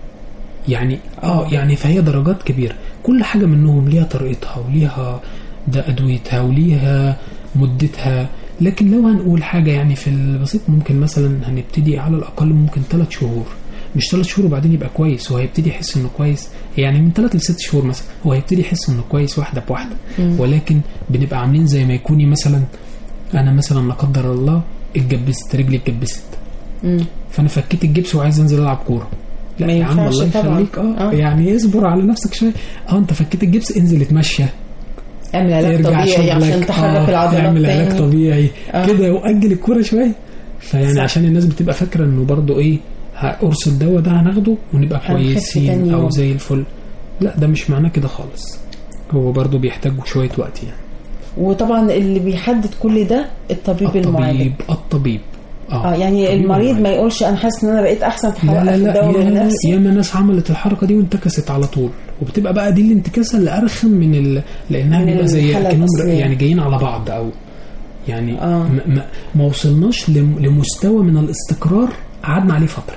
يعني اه يعني فهي درجات كبيرة كل حاجة منهم ليها طريقتها وليها ده أدويتها وليها مدتها لكن لو هنقول حاجة يعني في البسيط ممكن مثلا هنبتدي على الأقل ممكن ثلاث شهور مش ثلاث شهور وبعدين يبقى كويس هو هيبتدي يحس انه كويس يعني من ثلاث لست شهور مثلا هو هيبتدي يحس انه كويس واحدة بواحدة ولكن بنبقى عاملين زي ما يكوني مثلا انا مثلا لا قدر الله اتجبست رجلي اتجبست مم. فانا فكيت الجبس وعايز انزل العب كوره لا ما يا عم ينفعش الله طبعا. يخليك اه, آه. يعني اصبر على نفسك شويه اه انت فكيت الجبس انزل اتمشى اعمل علاج ارجع طبيعي عشان شغلك تحرك آه العضلات اعمل علاج تاني. طبيعي آه. كده واجل الكوره شويه فيعني صح. عشان الناس بتبقى فاكره انه برضو ايه ه- قرص الدواء ده هناخده ونبقى هنخف تاني كويسين يوم. او زي الفل لا ده مش معناه كده خالص هو برضو بيحتاج شويه وقت يعني وطبعا اللي بيحدد كل ده الطبيب المعالج الطبيب الطبيب اه يعني الطبيب المريض المعالج. ما يقولش انا حاسس ان انا بقيت احسن في لا حلقه لا في لا الدواء من يا نفسي ياما ناس عملت الحركه دي وانتكست على طول وبتبقى بقى دي الانتكاسه اللي ارخم من ال... لانها من بيبقى زي الحالة كأنهم الأصلية. يعني جايين على بعض او يعني آه. ما, ما, ما وصلناش لم- لمستوى من الاستقرار قعدنا عليه فتره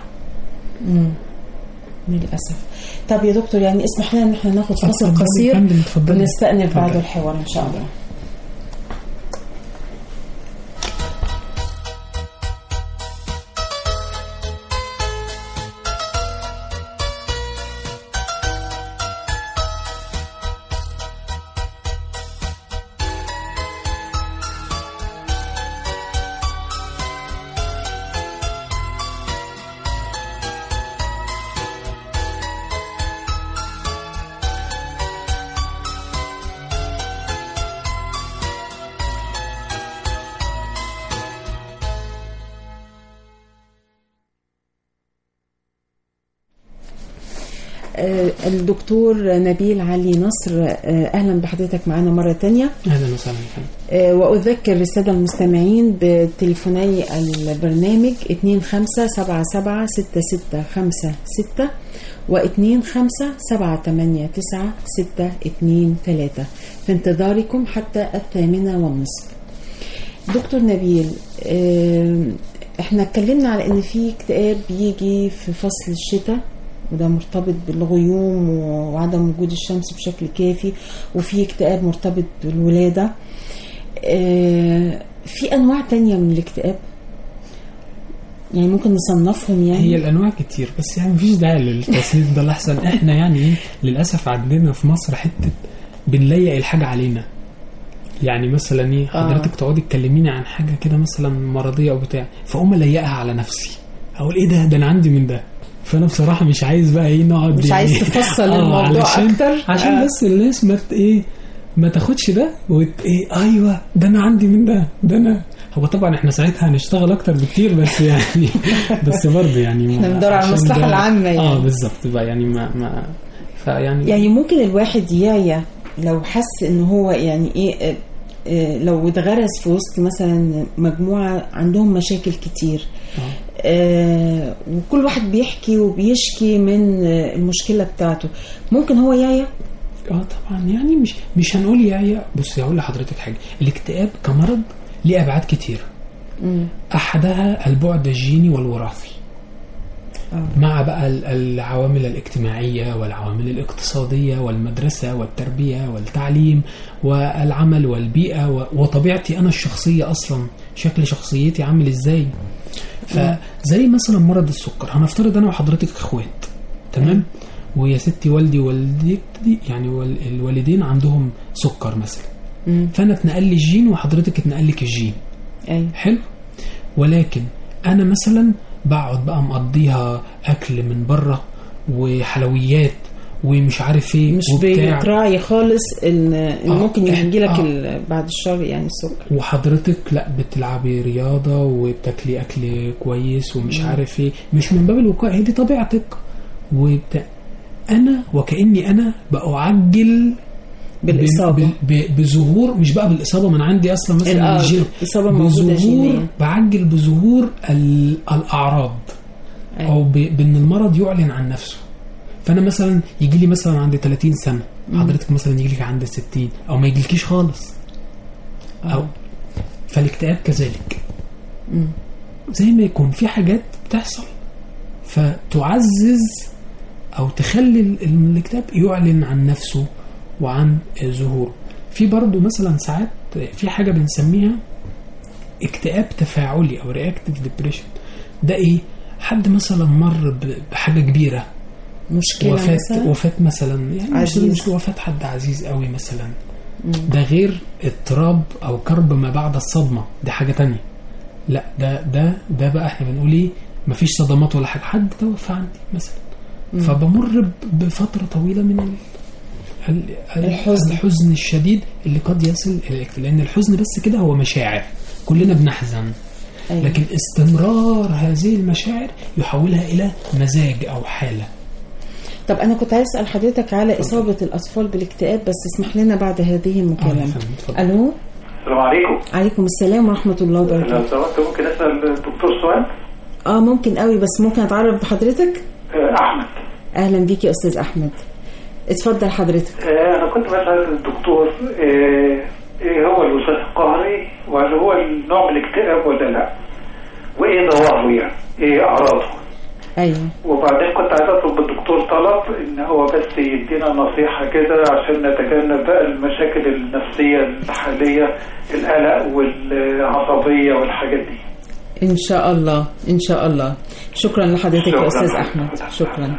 للاسف طب يا دكتور يعني اسمح لنا ان احنا ناخد فاصل اتفضلي يا قصير فندم، اتفضلي. ونستأنف بعد اتفضلي. الحوار ان شاء الله آه، الدكتور نبيل علي نصر آه، اهلا بحضرتك معانا مره تانية اهلا وسهلا يا فندم. آه، وأذكر السادة المستمعين بتليفوني البرنامج 25776656 و 25789623 في انتظاركم حتى الثامنة والنصف دكتور نبيل آه، احنا اتكلمنا على ان في اكتئاب بيجي في فصل الشتاء وده مرتبط بالغيوم وعدم وجود الشمس بشكل كافي وفي اكتئاب مرتبط بالولادة آه، في انواع تانية من الاكتئاب يعني ممكن نصنفهم يعني هي الانواع كتير بس يعني مفيش داعي للتصنيف ده الاحسن احنا يعني ايه للاسف عندنا في مصر حته بنليق الحاجه علينا يعني مثلا ايه آه. حضرتك تقعدي تكلميني عن حاجه كده مثلا مرضيه او بتاع فاقوم الايقها على نفسي اقول ايه ده ده انا عندي من ده فانا بصراحه مش عايز بقى ايه نقعد مش عايز تفصل الموضوع علشان أكتر؟ عشان آه. بس الناس ما ت- ايه ما تاخدش ده وت ايه ايوه ده انا عندي من ده ده انا هو طبعا احنا ساعتها هنشتغل اكتر بكتير بس يعني بس برضه يعني ما- إحنا بندور على عشان المصلحة ده- العامة يعني. اه بالظبط بقى يعني ما ما فيعني يعني ممكن الواحد يعيا لو حس ان هو يعني ايه آه، آه، لو اتغرس في وسط مثلا مجموعة عندهم مشاكل كتير آه، وكل واحد بيحكي وبيشكي من آه، المشكلة بتاعته ممكن هو يعيا اه طبعا يعني مش مش هنقول يا يا بص هقول لحضرتك حاجه الاكتئاب كمرض ليه ابعاد كتير احدها البعد الجيني والوراثي آه. مع بقى ال- العوامل الاجتماعية والعوامل الاقتصادية والمدرسة والتربية والتعليم والعمل والبيئة و- وطبيعتي أنا الشخصية أصلا شكل شخصيتي عامل إزاي فزي مثلا مرض السكر هنفترض أنا وحضرتك إخوات تمام ويا ستي والدي ووالدتي يعني وال- الوالدين عندهم سكر مثلا فأنا اتنقل لي الجين وحضرتك اتنقل لك الجين ايوه حلو ولكن انا مثلا بقعد بقى مقضيها اكل من بره وحلويات ومش عارف ايه مش وبتاع بتراعي خالص ان إن آه، ممكن إح- يجي لك آه. بعد الشر يعني السكر وحضرتك لا بتلعبي رياضه وبتاكلي اكل كويس ومش عارف ايه مش من باب الوقايه هي دي طبيعتك وبتاع انا وكاني انا باعجل بالاصابه ب- ب- بظهور مش بقى بالاصابه من عندي اصلا مثلا آه، من الجين إصابة موجودة بظهور جينيا. بعجل بظهور ال- الاعراض أيوة. او ب- بان المرض يعلن عن نفسه فانا مثلا يجي لي مثلا عندي 30 سنه حضرتك مثلا يجي لك عند 60 او ما يجيلكيش خالص او فالاكتئاب كذلك زي ما يكون في حاجات بتحصل فتعزز او تخلي ال- الاكتئاب يعلن عن نفسه وعن ظهوره في برضه مثلا ساعات في حاجه بنسميها اكتئاب تفاعلي او رياكتيف ديبريشن ده ايه حد مثلا مر ب- بحاجه كبيره مشكله وفاة مثلا وفاة مثلا يعني مش عزيز. مش وفاة حد عزيز قوي مثلا ده غير اضطراب او كرب ما بعد الصدمة دي حاجة تانية لا ده ده ده بقى احنا بنقول ايه مفيش صدمات ولا حاجة حد توفى عندي مثلا فبمر ب- بفترة طويلة من ال ال- ال- الحزن. الحزن الشديد اللي قد يصل الى الاكتئاب لان الحزن بس كده هو مشاعر كلنا بنحزن أيوة. لكن استمرار هذه المشاعر يحولها الى مزاج او حاله طب انا كنت عايز اسال حضرتك على اصابه الاطفال بالاكتئاب بس اسمح لنا بعد هذه آه، يا المكالمه فندم، اتفضل. الو السلام عليكم عليكم السلام ورحمه الله لو وبركاته سمحت ممكن اسال الدكتور سؤال اه ممكن قوي بس ممكن اتعرف بحضرتك آه، احمد اهلا بيك يا استاذ احمد اتفضل حضرتك آه، انا كنت بسال الدكتور آه، ايه هو الوسواس القهري وهل هو نوع من الاكتئاب ولا لا وايه ظواهره يعني ايه اعراضه ايوه وبعدين كنت عايز اطلب من الدكتور طلب ان هو بس يدينا نصيحه كده عشان نتجنب بقى المشاكل النفسيه الحاليه القلق والعصبيه والحاجات دي ان شاء الله ان شاء الله شكرا لحضرتك يا شكراً. استاذ احمد شكرا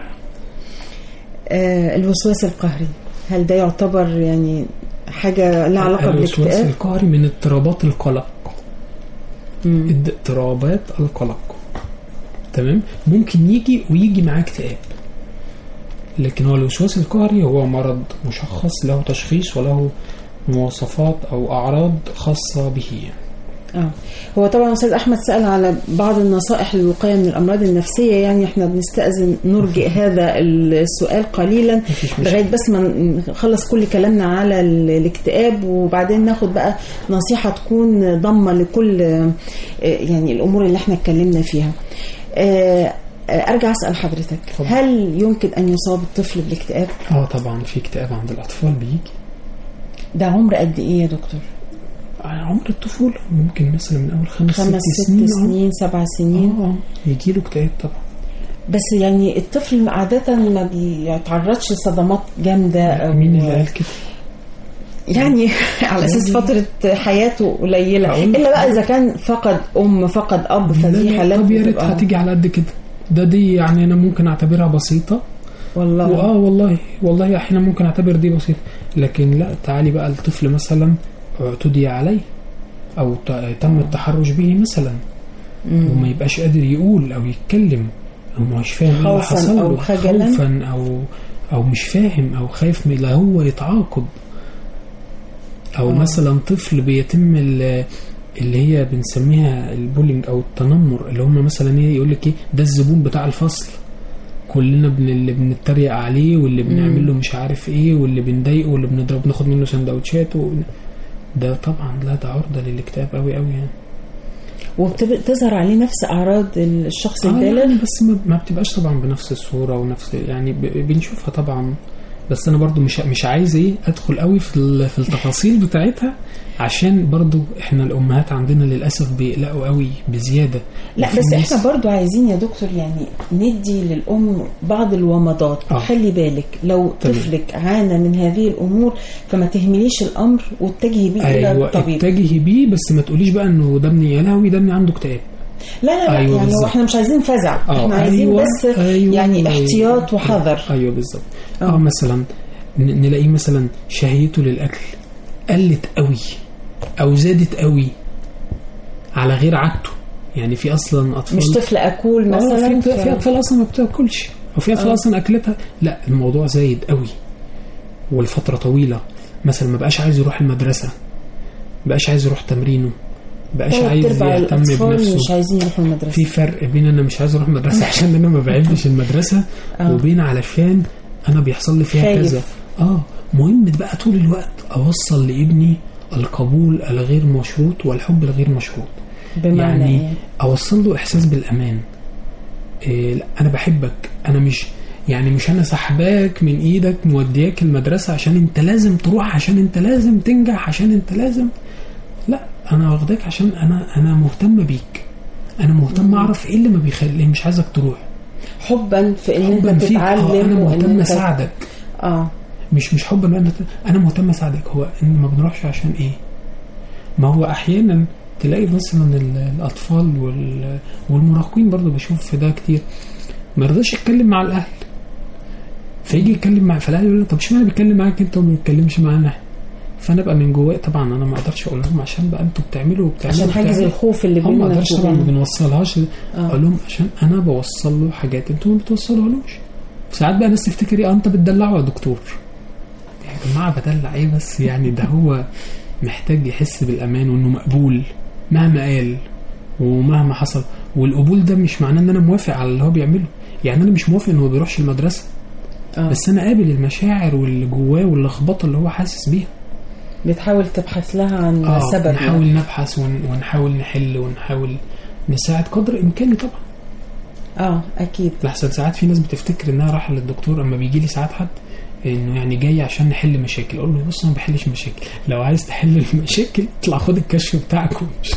آه الوسواس القهري هل ده يعتبر يعني حاجه لها علاقه الوسواس بالاكتئاب القهري من اضطرابات القلق مم. اضطرابات القلق تمام ممكن يجي ويجي معاه اكتئاب لكن هو الوسواس القهري هو مرض مشخص له تشخيص وله مواصفات او اعراض خاصه به يعني. اه هو طبعا استاذ احمد سال على بعض النصائح للوقايه من الامراض النفسيه يعني احنا بنستاذن نرجئ هذا السؤال قليلا مفيش مشكلة. لغايه بس ما نخلص كل كلامنا على ال- الاكتئاب وبعدين ناخد بقى نصيحه تكون ضامه لكل آه، يعني الامور اللي احنا اتكلمنا فيها آه، آه، ارجع اسال حضرتك اتفضل. هل يمكن ان يصاب الطفل بالاكتئاب اه طبعا في اكتئاب عند الاطفال بيجي ده عمر قد ايه يا دكتور على عمر الطفوله ممكن مثلا من اول خمس, خمس ست سنين سنين سبع سنين اه اه يجي له اكتئاب طبعا بس يعني الطفل عادة ما بيتعرضش لصدمات جامدة أو مين اللي قال كده؟ يعني على أساس فترة حياته قليلة أقول- إلا بقى إذا كان فقد أم فقد أب لا فدي لا، حالات طب يا ريت بتبقى- هتيجي على قد كده ده دي يعني انا ممكن اعتبرها بسيطه والله واه والله والله احيانا ممكن اعتبر دي بسيطه لكن لا تعالي بقى الطفل مثلا اعتدي عليه او ت- تم التحرش به مثلا وما يبقاش قادر يقول او يتكلم او مش فاهم ايه اللي خوفاً حصل أو له خجلاً. خوفا او او مش فاهم او خايف من لا هو يتعاقب او آه. مثلا طفل بيتم ال- اللي هي بنسميها البولينج او التنمر اللي هم مثلا ايه يقول لك ايه ده الزبون بتاع الفصل كلنا بن اللي بنتريق عليه واللي بنعمل له مش عارف ايه واللي بنضايقه واللي بنضرب ناخد منه سندوتشات و... ده طبعا لا ده عرضه للاكتئاب قوي قوي يعني وبتظهر عليه نفس اعراض الشخص آه البالغ يعني بس ما, ما بتبقاش طبعا بنفس الصوره ونفس يعني ب- بنشوفها طبعا بس انا برضو مش مش عايز ايه ادخل قوي في ال- في التفاصيل بتاعتها عشان برضو احنا الامهات عندنا للاسف بيقلقوا قوي بزياده لا وفي بس ناس- احنا برضو عايزين يا دكتور يعني ندي للام بعض الومضات آه. خلي بالك لو تمام. طفلك عانى من هذه الامور فما تهمليش الامر واتجهي بيه الى ايوه الطبيب اتجهي بيه بس ما تقوليش بقى انه ده ابني يا لهوي ده ابني عنده اكتئاب لا لا لا أيوة يعني هو بالظبط. احنا مش عايزين فزع آه، احنا عايزين أيوة، بس أيوة، يعني أيوة. احتياط وحذر ايوه بالظبط آه. اه مثلا ن- نلاقيه مثلا شهيته للاكل قلت قوي او زادت قوي على غير عادته يعني في اصلا اطفال مش طفل اكول آه، مثلا في, في اطفال اصلا ما بتاكلش او في اطفال آه. اصلا اكلتها لا الموضوع زايد قوي والفتره طويله مثلا ما بقاش عايز يروح المدرسه ما بقاش عايز يروح تمرينه ما بقاش ثلاث عايز ارباع يهتم الاطفال بنفسه مش عايزين يروحوا المدرسه في فرق بين انا مش عايز اروح المدرسه عشان انا ما بحبش المدرسه آه. وبين علشان انا بيحصل لي فيها خايف. كذا اه مهم بقى طول الوقت اوصل لابني القبول الغير مشروط والحب الغير مشروط بمعنى يعني ايه اوصل له احساس بالامان إيه لا انا بحبك انا مش يعني مش انا سحباك من ايدك مودياك المدرسه عشان انت لازم تروح عشان انت لازم تنجح عشان انت لازم لا انا واخداك عشان انا انا مهتم بيك انا مهتم اعرف ايه اللي ما بيخلي مش عايزك تروح حبا في ان حبا انت فيك اه تتعلم انا وان مهتم انت اساعدك اه مش مش حبا انا انا مهتم اساعدك هو ان ما بنروحش عشان ايه ما هو احيانا تلاقي مثلا ال- الاطفال وال- والمراهقين برضو بشوف في ده كتير ما يرضاش يتكلم مع الاهل فيجي يتكلم مع فالاهل يقول له طب اشمعنى بيتكلم معاك انت وما بيتكلمش معانا احنا فانا ابقى من جوايا طبعا انا ما اقدرش اقول لهم عشان بقى انتوا بتعملوا وبتعملوا عشان حاجز وبتعملوا. الخوف اللي اه ما بيننا اقدرش طبعا ما وبين- بنوصلهاش آه. اقول لهم عشان انا بوصل له حاجات انتوا ما بتوصلوهالوش ساعات بقى ناس تفتكر ايه اه انت بتدلعه يا دكتور يا جماعه بدلع ايه بس يعني ده هو محتاج يحس بالامان وانه مقبول مهما قال ومهما حصل والقبول ده مش معناه ان انا موافق على اللي هو بيعمله يعني انا مش موافق ان هو بيروحش المدرسه آه. بس انا قابل المشاعر واللي جواه واللخبطه اللي هو حاسس بيها بتحاول تبحث لها عن اه سبب نحاول يعني. نبحث ون- ونحاول نحل ونحاول نساعد قدر امكاني طبعا اه اكيد لحسن ساعات في ناس بتفتكر انها رايحه للدكتور اما بيجي لي ساعات حد انه يعني جاي عشان نحل مشاكل اقول له بص انا ما بحلش مشاكل لو عايز تحل المشاكل اطلع خد الكشف بتاعك وامشي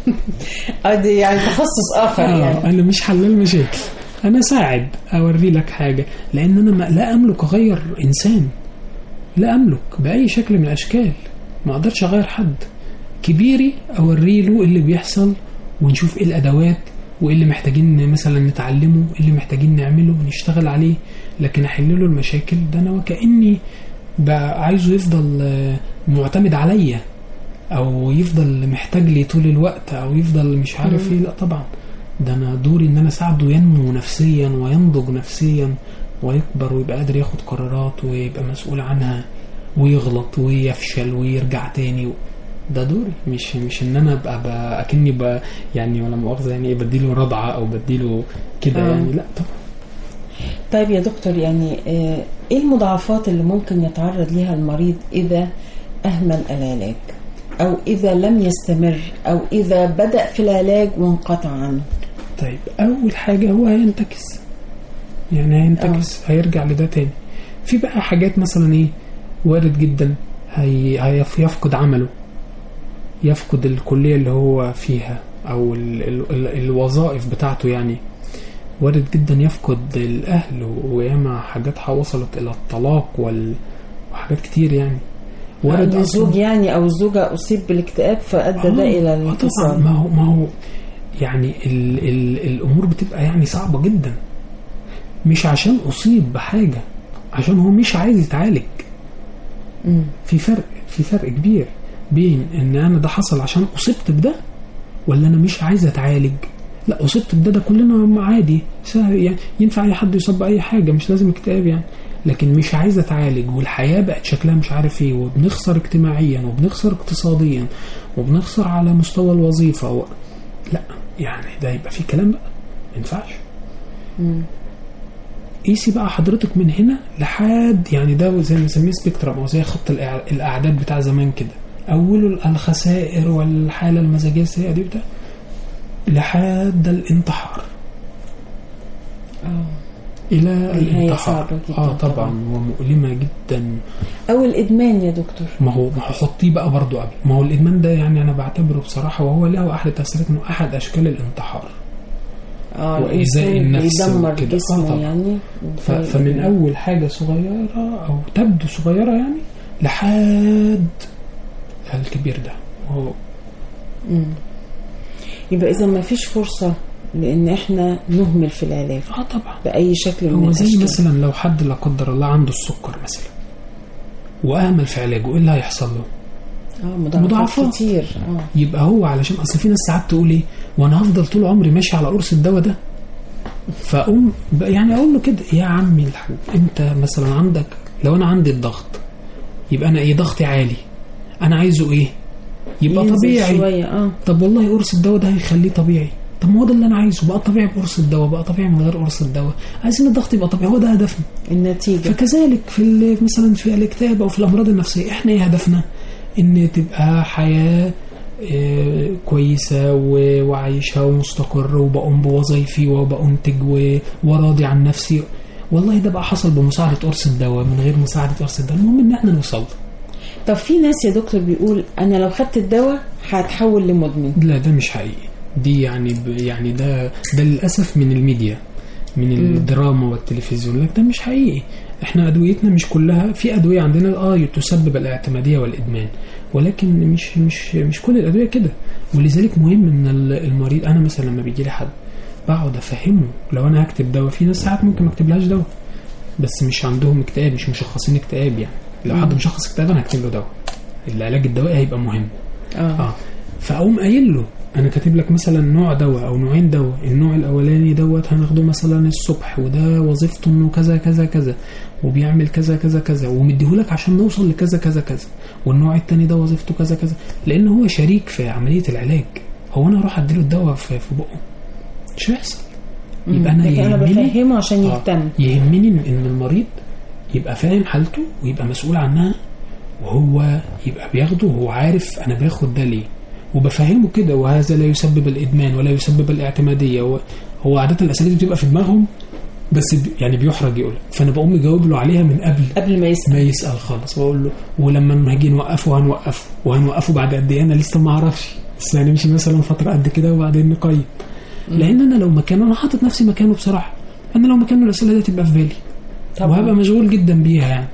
اه دي يعني تخصص اخر آه يعني انا مش حلال مشاكل انا ساعد اوري لك حاجه لان انا ما لا املك اغير انسان لا املك باي شكل من الاشكال ما اقدرش اغير حد كبيري اوري له اللي بيحصل ونشوف ايه الادوات وايه اللي محتاجين مثلا نتعلمه ايه اللي محتاجين نعمله ونشتغل عليه لكن احل له المشاكل ده انا وكاني بقى عايزه يفضل آه، معتمد عليا او يفضل محتاج لي طول الوقت او يفضل مش عارف ايه لا طبعا ده انا دوري ان انا اساعده ينمو نفسيا وينضج نفسيا ويكبر ويبقى قادر ياخد قرارات ويبقى مسؤول عنها ويغلط ويفشل ويرجع تاني ده دوري مش مش ان انا ابقى ابقى اكني ب يعني ولا مؤاخذه يعني إيه بديله رضعه او بديله كده آه. يعني لا طبعا طيب يا دكتور يعني آه، ايه المضاعفات اللي ممكن يتعرض لها المريض اذا اهمل العلاج او اذا لم يستمر او اذا بدا في العلاج وانقطع عنه طيب اول حاجه هو هينتكس يعني هينتكس هيرجع لده تاني في بقى حاجات مثلا ايه وارد جدا هي هيف- يفقد عمله يفقد الكليه اللي هو فيها او ال ال ال الوظائف بتاعته يعني وارد جدا يفقد الاهل وياما حاجات وصلت الى الطلاق وال وحاجات كتير يعني وارد أصلاً- الزوج يعني او الزوجه اصيب بالاكتئاب فادى ده الى آه، طبعا الانفصال ما هو ما هو يعني ال ال الامور بتبقى يعني صعبه جدا مش عشان اصيب بحاجه عشان هو مش عايز يتعالج مم. في فرق في فرق كبير بين ان انا ده حصل عشان اصبت بده ولا انا مش عايز اتعالج لا اصبت بده ده كلنا عادي سهل يعني ينفع اي حد يصاب باي حاجه مش لازم اكتئاب يعني لكن مش عايز اتعالج والحياه بقت شكلها مش عارف ايه وبنخسر اجتماعيا وبنخسر اقتصاديا وبنخسر على مستوى الوظيفه و... لا يعني ده يبقى في كلام بقى ما ينفعش قيسي بقى حضرتك من هنا لحد يعني ده زي ما بنسميه سبيكترم او زي خط الإع- الاعداد بتاع زمان كده اوله الخسائر والحاله المزاجيه السيئه دي بتاع لحد الانتحار اه الى نهاية الانتحار صعبة جدا اه طبعا طبعاً. ومؤلمه جدا او الادمان يا دكتور ما هو ما هو حطيه بقى برضو قبل ما هو الادمان ده يعني انا بعتبره بصراحه وهو له احد التاثيرات انه احد اشكال الانتحار اه وإيذاء الإنسان النفس بيدمر وكده. آه جسمه طبعاً. يعني ف- فمن اول حاجه صغيره او تبدو صغيره يعني لحد الكبير ده هو مم. يبقى اذا ما فيش فرصه لان احنا نهمل في العلاج اه طبعا باي شكل من هو زي الاشكال مثلا لو حد لا قدر الله عنده السكر مثلا واهمل في علاجه ايه اللي هيحصل له؟ اه مضاعفات مضاعفات. كتير اه يبقى هو علشان اصل في ناس ساعات تقول ايه وانا هفضل طول عمري ماشي على قرص الدواء ده فاقوم ب- يعني اقول له كده يا عمي الحاج انت مثلا عندك لو انا عندي الضغط يبقى انا ايه ضغطي عالي انا عايزه ايه يبقى ينزل طبيعي شويه اه طب والله قرص الدواء ده هيخليه طبيعي طب ما هو ده اللي انا عايزه بقى طبيعي بقرص الدواء بقى طبيعي من غير قرص الدواء عايزين الضغط يبقى طبيعي هو ده هدفنا النتيجه فكذلك في ال- مثلا في الاكتئاب او في الامراض النفسيه احنا ايه هدفنا ان تبقى حياه آه، كويسه و- وعايشه ومستقر وبقوم بوظيفي وبأنتج و- وراضي عن نفسي والله ده بقى حصل بمساعده قرص الدواء من غير مساعده قرص الدواء المهم ان احنا نوصل له. طب في ناس يا دكتور بيقول انا لو خدت الدواء هتحول لمدمن لا ده مش حقيقي دي يعني ب يعني ده ده للاسف من الميديا من الدراما والتلفزيون لكن ده مش حقيقي احنا ادويتنا مش كلها في ادويه عندنا اه تسبب الاعتماديه والادمان ولكن مش مش مش كل الادويه كده ولذلك مهم ان ال- المريض انا مثلا لما بيجي لي حد بقعد افهمه لو انا هكتب دواء في ناس ساعات ممكن ما اكتبلهاش دواء بس مش عندهم اكتئاب مش مشخصين اكتئاب يعني لو حد مشخص اكتئاب انا هكتب له دواء العلاج الدوائي هيبقى مهم اه اه فاقوم قايل له انا كاتب لك مثلا نوع دواء او نوعين دواء النوع الاولاني دوت هناخده مثلا الصبح وده وظيفته انه كذا كذا كذا وبيعمل كذا كذا كذا ومديهولك عشان نوصل لكذا كذا كذا والنوع التاني ده وظيفته كذا كذا لان هو شريك في عمليه العلاج هو انا اروح اديله الدواء في, في بقه مش هيحصل يبقى انا لكن انا يهمني بفهمه عشان آه، يهتم يهمني ان المريض يبقى فاهم حالته ويبقى مسؤول عنها وهو يبقى بياخده وهو عارف انا باخد ده ليه وبفهمه كده وهذا لا يسبب الادمان ولا يسبب الاعتماديه و- هو عاده الاسئله دي بتبقى في دماغهم بس بي- يعني بيحرج يقول فانا بقوم مجاوب له عليها من قبل قبل ما يسمع ما يسال خالص واقول له ولما نيجي نوقفه هنوقفه وهنوقفه بعد قد ايه انا لسه ما اعرفش بس هنمشي مثلا فتره قد كده وبعدين نقيم لان انا لو مكانه انا حاطط نفسي مكانه بصراحه انا لو مكانه الاسئله دي تبقى في بالي طبعاً. وهبقى مشغول جدا بيها يعني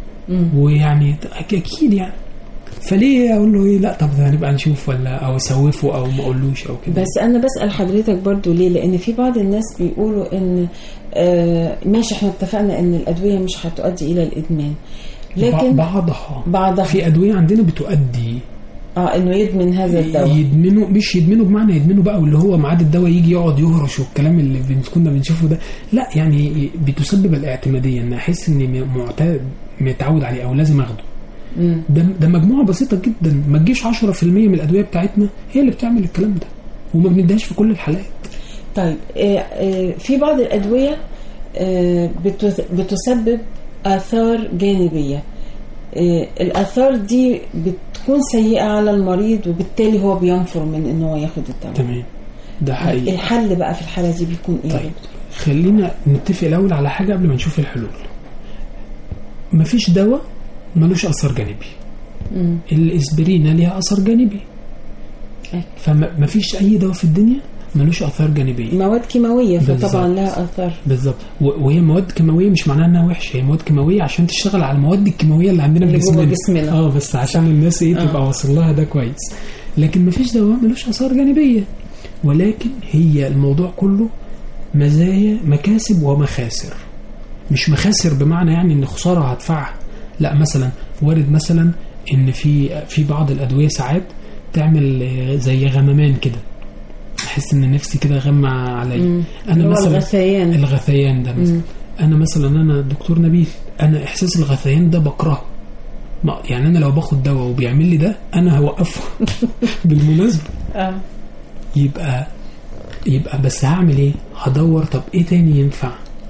ويعني أك- اكيد يعني فليه اقول له ايه لا طب ده هنبقى نشوف ولا او اسوفه او ما اقولوش او كده بس انا بسال حضرتك برضو ليه لان في بعض الناس بيقولوا ان آه ماشي احنا اتفقنا ان الادويه مش هتؤدي الى الادمان لكن ب- بعضها بعضها في ادويه عندنا بتؤدي اه انه يدمن هذا الدواء يدمنوا مش يدمنوا بمعنى يدمنوا بقى واللي هو ميعاد الدواء يجي يقعد يهرش والكلام اللي بن- كنا بنشوفه ده لا يعني بتسبب الاعتماديه ان احس اني معتاد متعود عليه او لازم اخده مم. ده ده مجموعه بسيطه جدا ما تجيش 10% من الادويه بتاعتنا هي اللي بتعمل الكلام ده وما بنديهاش في كل الحالات طيب آه آه في بعض الادويه آه بتس- بتسبب اثار جانبيه آه الاثار دي بتكون سيئه على المريض وبالتالي هو بينفر من ان هو ياخد الدواء تمام ده حقيقي الحل بقى في الحاله دي بيكون ايه يا طيب دكتور؟ خلينا نتفق الاول على حاجه قبل ما نشوف الحلول مفيش دواء ملوش اثر جانبي مم. الاسبرينه ليها اثر جانبي أيوة. فمفيش اي دواء في الدنيا ملوش اثار جانبيه مواد كيماويه فطبعا بالظبط. لها اثار بالظبط و- وهي مواد كيماويه مش معناها انها وحشه هي مواد كيماويه عشان تشتغل على المواد الكيماويه اللي عندنا في اللي جوه جسمنا جسمنا. اه بس عشان الناس ايه آه. تبقى واصل لها ده كويس لكن مفيش دواء ملوش اثار جانبيه ولكن هي الموضوع كله مزايا مكاسب ومخاسر مش مخاسر بمعنى يعني ان خساره هدفعها لا مثلا وارد مثلا ان في في بعض الادويه ساعات تعمل آه، زي غممان كده احس ان نفسي كده غمى عليا انا اللي هو مثلا الغثيان. الغثيان ده مثلا انا مثلا انا دكتور نبيل انا احساس الغثيان ده بكرهه ما- يعني انا لو باخد دواء وبيعمل لي ده انا هوقفه بالمناسبه اه يبقى يبقى بس هعمل ايه هدور طب ايه تاني ينفع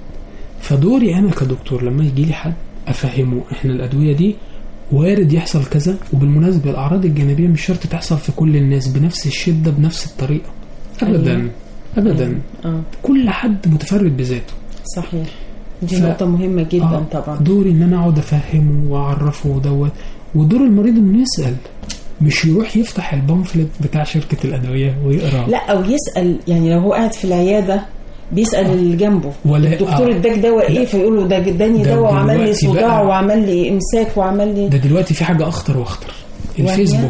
فدوري انا كدكتور لما يجي لي حد افهمه احنا الادويه دي وارد يحصل كذا وبالمناسبه الاعراض الجانبيه مش شرط تحصل في كل الناس بنفس الشده بنفس الطريقه ابدا أيوة. ابدا اه كل حد متفرد بذاته صحيح دي ف- نقطة مهمة جدا آه، طبعا دوري ان انا اقعد افهمه واعرفه دوت ودور المريض انه يسال مش يروح يفتح البامفلت بتاع شركه الادويه ويقرا لا او يسال يعني لو هو قاعد في العياده بيسال اللي جنبه ولا- الدكتور آه. اداك دواء ايه فيقول له ده اداني ده دواء وعمل لي دلوقتي صداع بقى- وعمل لي امساك وعمل لي ده دلوقتي في حاجة أخطر وأخطر وهي؟ الفيسبوك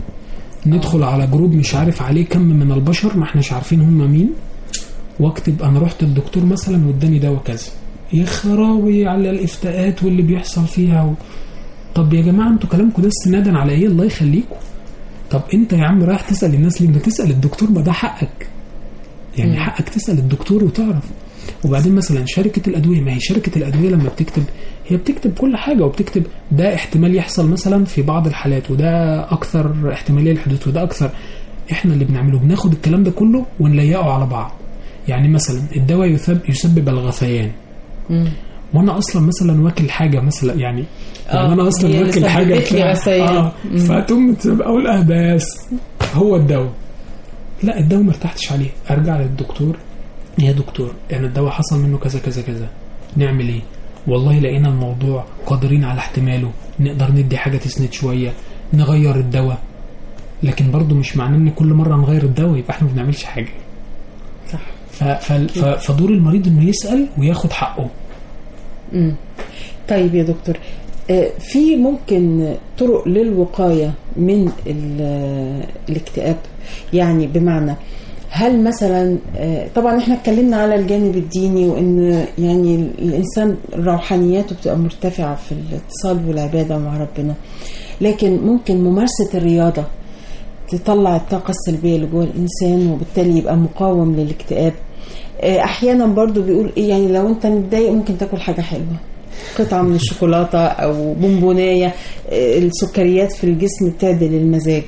ندخل على جروب مش عارف عليه كم من البشر ما احناش عارفين هم مين واكتب انا رحت الدكتور مثلا واداني دواء كذا يا خراوي على الافتاءات واللي بيحصل فيها و... طب يا جماعه انتوا كلامكم ده استنادا على ايه الله يخليكم طب انت يا عم رايح تسال الناس ليه ما تسال الدكتور ما ده حقك يعني مم. حقك تسال الدكتور وتعرف وبعدين مثلا شركه الادويه ما هي شركه الادويه لما بتكتب هي بتكتب كل حاجه وبتكتب ده احتمال يحصل مثلا في بعض الحالات وده اكثر احتماليه للحدوث وده اكثر احنا اللي بنعمله بناخد الكلام ده كله ونليقه على بعض يعني مثلا الدواء يسبب يسبب الغثيان مم. وانا اصلا مثلا واكل حاجه مثلا يعني يعني آه، انا اصلا هي اللي واكل حاجه سببت لي بتاع- غثيان. اه مم. فتقوم تبقى اقول اه بس هو الدواء لا الدواء ما ارتحتش عليه ارجع للدكتور يا دكتور يعني الدواء حصل منه كذا كذا كذا نعمل ايه والله لقينا الموضوع قادرين على احتماله نقدر ندي حاجه تسند شويه نغير الدواء لكن برضو مش معناه ان كل مره نغير الدواء يبقى احنا ما بنعملش حاجه صح ف- ف- ف- فدور المريض انه يسال وياخد حقه مم. طيب يا دكتور آه، في ممكن طرق للوقاية من ال- الاكتئاب يعني بمعنى هل مثلا آه، طبعا احنا اتكلمنا على الجانب الديني وان يعني الانسان روحانياته بتبقى مرتفعة في الاتصال والعبادة مع ربنا لكن ممكن ممارسة الرياضة تطلع الطاقة السلبية اللي جوه الإنسان وبالتالي يبقى مقاوم للاكتئاب آه، أحيانا برضو بيقول إيه يعني لو أنت متضايق ممكن تاكل حاجة حلوة قطعة من الشوكولاتة أو بونبوناية آه، السكريات في الجسم بتعدل المزاج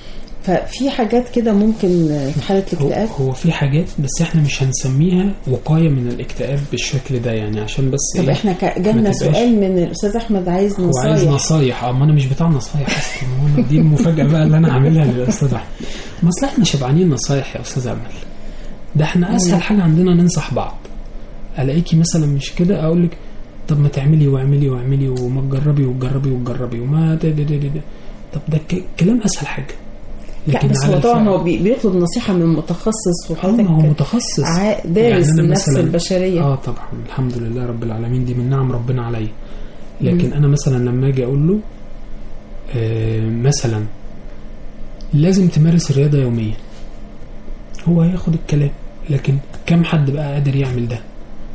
ففي حاجات كده ممكن آه، في حالة هو, الاكتئاب هو في حاجات بس احنا مش هنسميها وقايه من الاكتئاب بالشكل ده يعني عشان بس طب إيه؟ احنا ك- ما جالنا تبقاش- سؤال من الأستاذ أحمد عايز هو عايز نصايح نصايح اه ما انا مش بتاع نصايح اصلا هو أنا دي المفاجاه بقى اللي انا عاملها للاستاذ احمد ما اصل احنا شبعانين نصايح يا استاذ امل ده احنا اسهل حاجه عندنا ننصح بعض الاقيكي مثلا مش كده اقول لك طب ما تعملي واعملي واعملي وما تجربي وتجربي وتجربي وما ده ده ده ده ده. طب ده ك- كلام اسهل حاجه لا بس على هو طبعا الفعل- هو بي- بيطلب نصيحة من متخصص آه، وحضرتك ما هو متخصص ع- دارس أنا النفس مثلاً- البشرية اه طبعا الحمد لله رب العالمين دي من نعم ربنا عليا لكن انا مثلا لما اجي اقول له آه مثلا لازم تمارس الرياضه يوميا هو هياخد الكلام لكن كم حد بقى قادر يعمل ده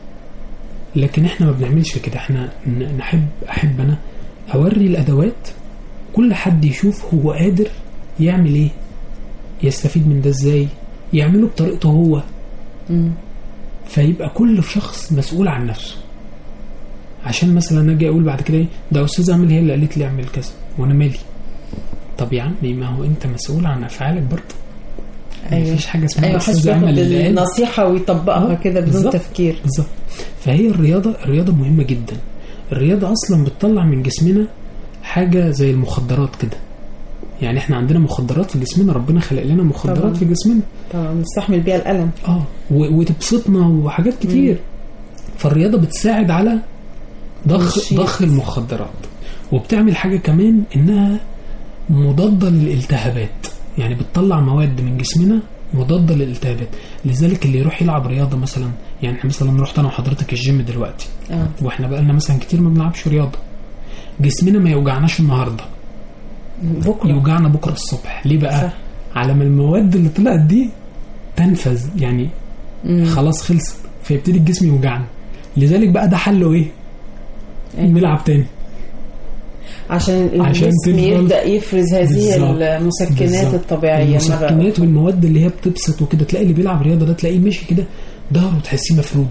لكن احنا ما بنعملش كده احنا ن- نحب احب انا اوري الادوات كل حد يشوف هو قادر يعمل ايه يستفيد من ده ازاي يعمله بطريقته هو مم. فيبقى كل شخص مسؤول عن نفسه عشان مثلا اجي اقول بعد كده ايه ده استاذ امل هي اللي قالت لي اعمل كذا وانا مالي طب يا عمي ما هو انت مسؤول عن افعالك برضه أيوة. مفيش حاجه اسمها ايوه محدش استاذ بياخد امل اللي قال النصيحة ويطبقها آه، كده بدون بالظبط. تفكير بالظبط فهي الرياضه الرياضه مهمه جدا الرياضه اصلا بتطلع من جسمنا حاجه زي المخدرات كده يعني احنا عندنا مخدرات في جسمنا ربنا خلق لنا مخدرات طبعاً. في جسمنا طبعا نستحمل بيها الألم اه و- وتبسطنا وحاجات كتير فالرياضه بتساعد على ضخ تنشيط. ضخ المخدرات وبتعمل حاجه كمان انها مضاده للالتهابات يعني بتطلع مواد من جسمنا مضاده للالتهابات لذلك اللي يروح يلعب رياضه مثلا يعني احنا مثلا رحت انا وحضرتك الجيم دلوقتي اه واحنا بقالنا مثلا كتير ما بنلعبش رياضه جسمنا ما يوجعناش النهارده بكرة يوجعنا بكره الصبح ليه بقى صح. على ما المواد اللي طلعت دي تنفذ يعني مم. خلاص خلص فيبتدي الجسم يوجعنا لذلك بقى ده حله ايه أيوة. نلعب تاني عشان عشان الجسم تفضل- يبدا يفرز هذه بالظبط. المسكنات بالظبط. الطبيعيه مره المسكنات والمواد اللي هي بتبسط وكده تلاقي اللي بيلعب رياضه ده تلاقيه ماشي كده ظهره تحسيه مفرود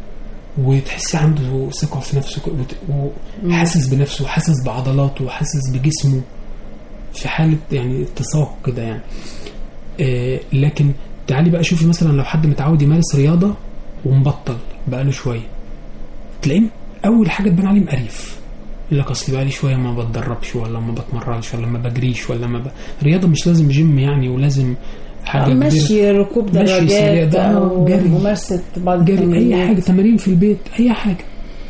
وتحسيه عنده ثقه في نفسه كده، وت- وحاسس بنفسه وحاسس بعضلاته وحاسس بجسمه في حاله يعني اتساق كده يعني آه لكن تعالي بقى شوفي مثلا لو حد متعود يمارس رياضه ومبطل بقاله شويه تلاقيه اول حاجه تبان عليه مقريف يقول لك اصل بقالي شويه ما بتدربش ولا ما بتمرنش ولا ما بجريش ولا ما ب... رياضه مش لازم جيم يعني ولازم حاجه كبيره مشي ركوب مشي سريع دراجات ده، او جري. ممارسه بعض جري اي التمرينات. حاجه تمارين في البيت اي حاجه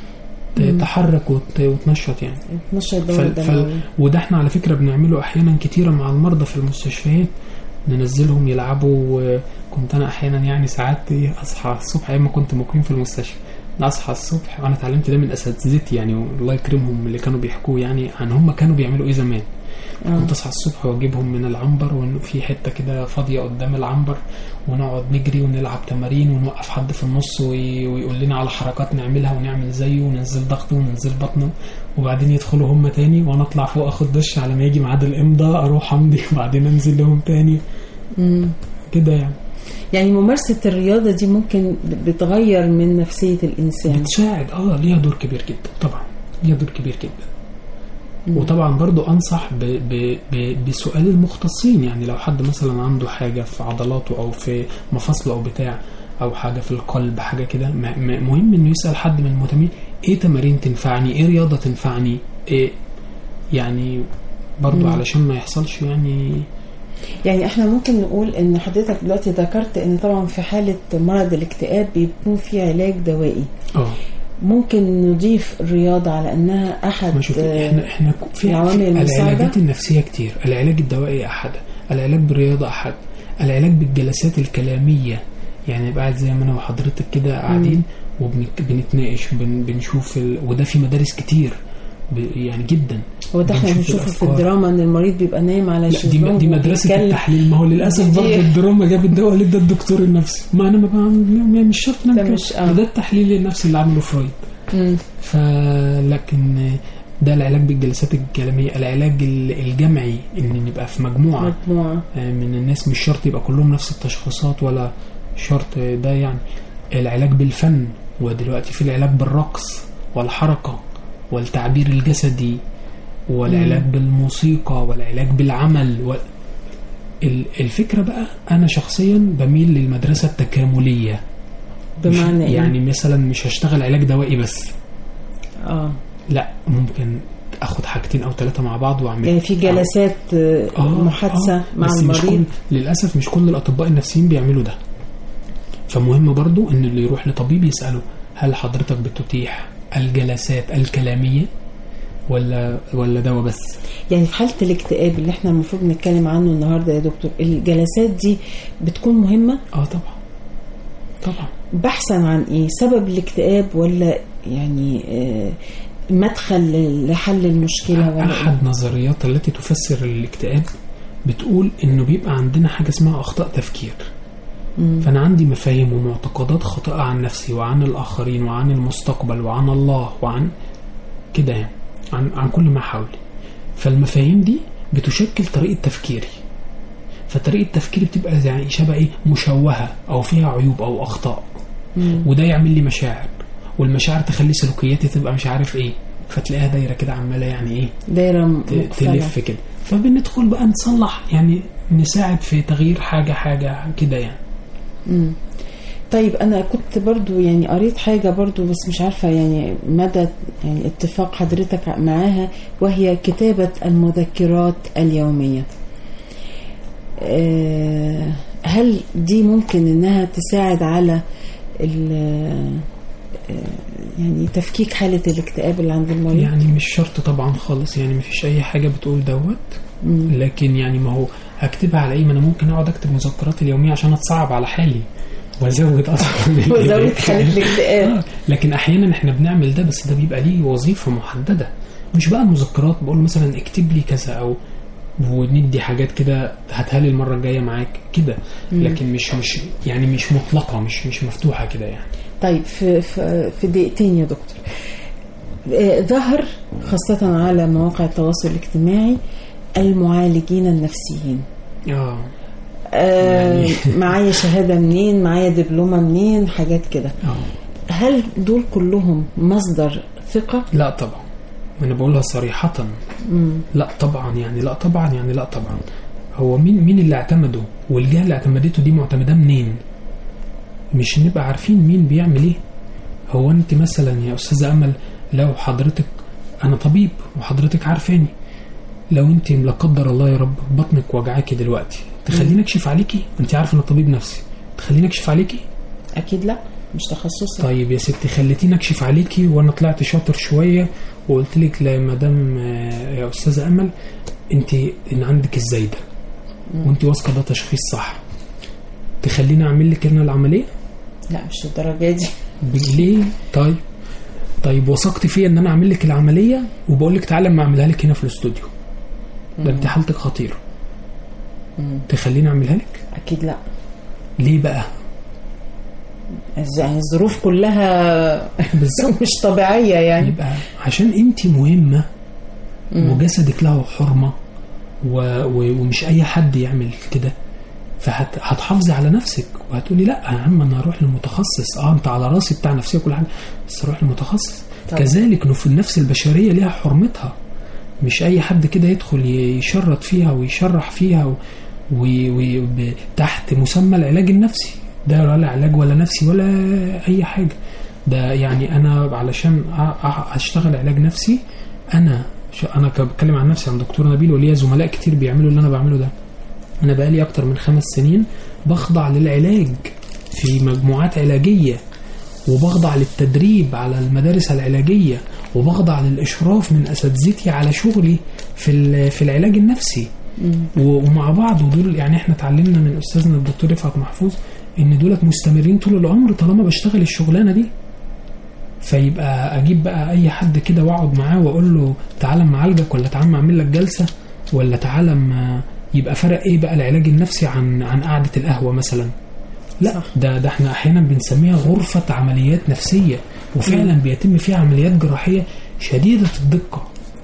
ت- تحرك وت... وتنشط يعني نشط الدورة فال... فال... الدموية وده احنا على فكره بنعمله احيانا كتيره مع المرضى في المستشفيات ننزلهم يلعبوا كنت انا احيانا يعني ساعات ايه اصحى الصبح ايام ما كنت مقيم في المستشفى اصحى الصبح وانا اتعلمت ده من اساتذتي يعني الله يكرمهم اللي كانوا بيحكوا يعني عن هم كانوا بيعملوا ايه زمان كنت اصحى الصبح واجيبهم من العنبر وانه في حته كده فاضيه قدام العنبر ونقعد نجري ونلعب تمارين ونوقف حد في النص وي- ويقول لنا على حركات نعملها ونعمل زيه وننزل ضغطه وننزل بطنه وبعدين يدخلوا هم تاني وانا اطلع فوق اخد دش على ما يجي ميعاد الامضاء اروح امضي وبعدين انزل لهم تاني مم. كده يعني يعني ممارسه الرياضه دي ممكن بتغير من نفسيه الانسان بتساعد اه ليها دور كبير جدا طبعا ليها دور كبير جدا وطبعا برضو انصح ب ب ب بسؤال المختصين يعني لو حد مثلا عنده حاجه في عضلاته او في مفاصله او بتاع او حاجه في القلب حاجه كده م- م- مهم انه يسال حد من المهتمين ايه تمارين تنفعني ايه رياضه تنفعني ايه يعني برضو علشان ما يحصلش يعني يعني احنا ممكن نقول ان حضرتك دلوقتي ذكرت ان طبعا في حاله مرض الاكتئاب بيكون في علاج دوائي اه ممكن نضيف الرياضه على انها احد ما شوف احنا احنا ك- في العوامل في المساعدة؟ العلاجات النفسيه كتير العلاج الدوائي احد العلاج بالرياضه احد العلاج بالجلسات الكلاميه يعني يبقى قاعد زي ما انا وحضرتك كده قاعدين وبنتناقش بن بنشوف ال... وده في مدارس كتير ب... يعني جدا هو ده احنا بنشوف بنشوفه في الأفكار. الدراما ان المريض بيبقى نايم على لا دي, الشيزلونج دي مدرسه وبيتكلم. التحليل ما هو للاسف دي- برضه الدراما جابت ده ولد ده الدكتور النفسي ما انا ما بعمل مش شرط ده نعمل مش- كده. آه. ده التحليل النفسي اللي عمله فرويد مم. فلكن ده العلاج بالجلسات الكلامية العلاج ال- الجمعي ان نبقى في مجموعة مجموعه آه، من الناس مش شرط يبقى كلهم نفس التشخيصات ولا شرط ده يعني العلاج بالفن ودلوقتي في العلاج بالرقص والحركة والتعبير الجسدي والعلاج بالموسيقى والعلاج بالعمل و... ال- الفكرة بقى أنا شخصيا بميل للمدرسة التكاملية بمعنى مش ايه؟ يعني مثلا مش هشتغل علاج دوائي بس اه لا ممكن اخد حاجتين او ثلاثه مع بعض واعمل يعني في جلسات آه، آه، محادثه آه، مع بس مش المريض كل للاسف مش كل الاطباء النفسيين بيعملوا ده فمهم برضو ان اللي يروح لطبيب يساله هل حضرتك بتتيح الجلسات الكلاميه ولا ولا دواء بس يعني في حاله الاكتئاب اللي احنا المفروض نتكلم عنه النهارده يا دكتور الجلسات دي بتكون مهمه اه طبعا طبعا بحثا عن ايه سبب الاكتئاب ولا يعني آه، مدخل لحل المشكله ولا إيه؟ احد نظريات التي تفسر الاكتئاب بتقول انه بيبقى عندنا حاجه اسمها اخطاء تفكير مم. فانا عندي مفاهيم ومعتقدات خاطئه عن نفسي وعن الاخرين وعن المستقبل وعن الله وعن كده يعني عن عن كل ما حولي فالمفاهيم دي بتشكل طريقه تفكيري فطريقه تفكيري بتبقى زي شبه ايه مشوهه او فيها عيوب او اخطاء مم. وده يعمل لي مشاعر والمشاعر تخلي سلوكياتي تبقى مش عارف ايه فتلاقيها دايره كده عماله يعني ايه دايره ت- مقفله تلف كده فبندخل بقى نصلح يعني نساعد في تغيير حاجه حاجه كده يعني مم. طيب انا كنت برضو يعني قريت حاجه برضو بس مش عارفه يعني مدى يعني اتفاق حضرتك معاها وهي كتابه المذكرات اليوميه آه، هل دي ممكن انها تساعد على ال- آه، يعني تفكيك حاله الاكتئاب اللي عند المريض يعني مش شرط طبعا خالص يعني مفيش اي حاجه بتقول دوت مم. لكن يعني ما هو هكتبها على ايه ما انا ممكن اقعد اكتب مذكراتي اليوميه عشان اتصعب على حالي وازود اصلا من وزود الاكتئاب. حاله الاكتئاب آه، لكن احيانا احنا بنعمل ده بس ده بيبقى ليه وظيفه محدده مش بقى المذكرات بقول مثلا اكتب لي كذا او وندي حاجات كده هاتها لي المره الجايه معاك كده لكن مش مش يعني مش مطلقه مش مش مفتوحه كده يعني طيب في في في دقيقتين يا دكتور آه، ظهر خاصة على مواقع التواصل الاجتماعي المعالجين النفسيين اه آه، يعني- معايا شهادة منين معايا دبلومة منين حاجات كده اه هل دول كلهم مصدر ثقة لا طبعا انا بقولها صريحة لا طبعا يعني لا طبعا يعني لا طبعا هو مين مين اللي اعتمده والجهة اللي اعتمدته دي معتمدة منين مش نبقى عارفين مين بيعمل ايه هو انت مثلا يا استاذة امل لو حضرتك انا طبيب وحضرتك عارفاني لو انت لا قدر الله يا رب بطنك وجعاكي دلوقتي تخليني اكشف عليكي انت عارفه انا طبيب نفسي تخليني اكشف عليكي أكيد لا مش تخصصي طيب يا ستي خليتيني اكشف عليكي وانا طلعت شاطر شويه وقلت لك لا مدام آه، يا استاذه امل انت ان عندك الزايده وانت واثقه ده تشخيص صح تخليني اعمل لك انا العمليه لا مش الدرجة دي ب- ليه طيب طيب وثقت فيا ان انا اعمل لك العمليه وبقول لك تعالى اما اعملها لك هنا في الاستوديو ده انت حالتك خطيره تخليني اعملها لك أكيد لا ليه بقى الز- يعني الظروف كلها بالظبط مش طبيعية يعني يبقى عشان انت مهمة وجسدك له حرمة و... و... ومش اي حد يعمل كده فهتحافظي على نفسك وهتقولي لا يا عم انا هروح للمتخصص اه انت على راسي بتاع نفسيه وكل حاجه بس اروح للمتخصص طبعا. كذلك نف- النفس البشريه ليها حرمتها مش اي حد كده يدخل ي- يشرط فيها ويشرح فيها و... و... و... ب... تحت مسمى العلاج النفسي ده ولا علاج ولا نفسي ولا اي حاجه ده يعني انا علشان أ- أ- اشتغل علاج نفسي انا ش- انا ك- بتكلم عن نفسي عن دكتور نبيل وليا زملاء كتير بيعملوا اللي انا بعمله ده انا بقالي اكتر من خمس سنين بخضع للعلاج في مجموعات علاجيه وبخضع للتدريب على المدارس العلاجيه وبخضع للاشراف من اساتذتي على شغلي في ال- في العلاج النفسي و- ومع بعض ودول يعني احنا اتعلمنا من استاذنا الدكتور رفعت محفوظ ان دولت مستمرين طول العمر طالما بشتغل الشغلانه دي فيبقى اجيب بقى اي حد كده واقعد معاه واقول له تعالى اما اعالجك ولا تعالى اما اعمل لك جلسه ولا تعالى اما يبقى فرق ايه بقى العلاج النفسي عن عن قعده القهوه مثلا لا صح. ده ده احنا احيانا بنسميها غرفه عمليات نفسيه وفعلا بيتم فيها عمليات جراحيه شديده الدقه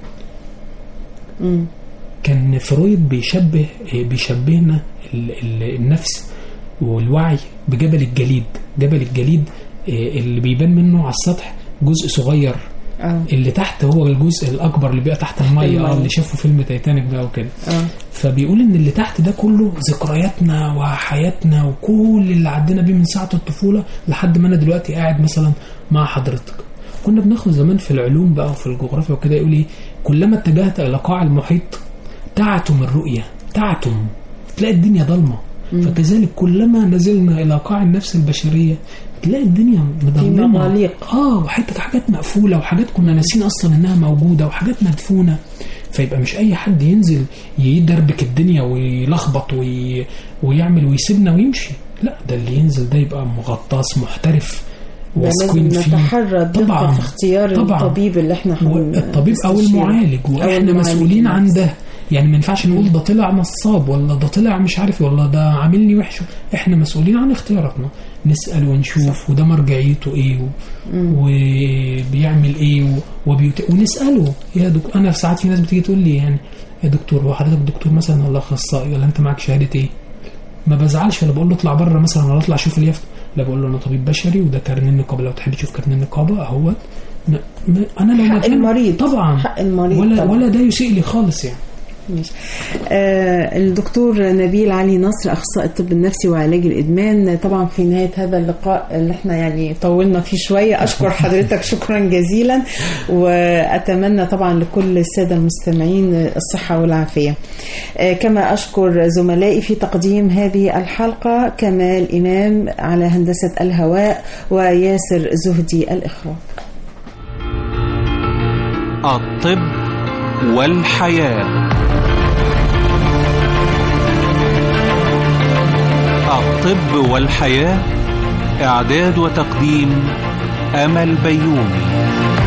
مم. كان فرويد بيشبه بيشبهنا ال- ال- النفس والوعي بجبل الجليد جبل الجليد آه، اللي بيبان منه على السطح جزء صغير اه اللي تحت هو الجزء الاكبر اللي بيبقى تحت الميه المية. آه، اللي شافوا فيلم تايتانيك بقى وكده اه فبيقول ان اللي تحت ده كله ذكرياتنا وحياتنا وكل اللي عدينا بيه من ساعه الطفوله لحد ما انا دلوقتي قاعد مثلا مع حضرتك كنا بناخد زمان في العلوم بقى وفي الجغرافيا وكده يقول ايه كلما اتجهت الى قاع المحيط تعتم الرؤيه تعتم تلاقي الدنيا ضلمه فكذلك كلما نزلنا الى قاع النفس البشريه تلاقي الدنيا مضلمه مغاليق. اه وحته حاجات مقفوله وحاجات كنا ناسين اصلا انها موجوده وحاجات مدفونه فيبقى مش اي حد ينزل يدربك الدنيا ويلخبط وي... ويعمل ويسيبنا ويمشي لا ده اللي ينزل ده يبقى مغطاس محترف ده واثقين لازم فيه نتحرى بدقة طبعا في اختيار طبعا. الطبيب اللي احنا هن- الطبيب او نستشيره. المعالج أو واحنا المعالج مسؤولين عن نفسه. ده يعني ما ينفعش نقول ده طلع نصاب ولا ده طلع مش عارف إيه، ولا ده عاملني وحش احنا مسؤولين عن اختياراتنا نسال ونشوف وده مرجعيته ايه و... وبيعمل ايه و... وبيت... ونساله يا دكتور انا في ساعات في ناس بتيجي تقول لي يعني يا دكتور هو حضرتك دكتور مثلا ولا اخصائي ولا انت معاك شهاده ايه ما بزعلش ولا بقول له اطلع بره مثلا ولا اطلع شوف اليافطه لا بقول له انا طبيب بشري وده كارنيه النقابه لو تحب تشوف كارنيه النقابه اهوت ما- ما- انا لو حق مكانه- المريض. طبعا حق المريض ولا طبعا. ولا ده يسيء لي خالص يعني ماشي. آه الدكتور نبيل علي نصر اخصائي الطب النفسي وعلاج الادمان طبعا في نهايه هذا اللقاء اللي احنا يعني طولنا فيه شويه اشكر حضرتك شكرا جزيلا واتمنى طبعا لكل الساده المستمعين الصحه والعافيه آه كما اشكر زملائي في تقديم هذه الحلقه كمال امام على هندسه الهواء وياسر زهدي الاخراج الطب والحياة الطب والحياة إعداد وتقديم أمل بيومي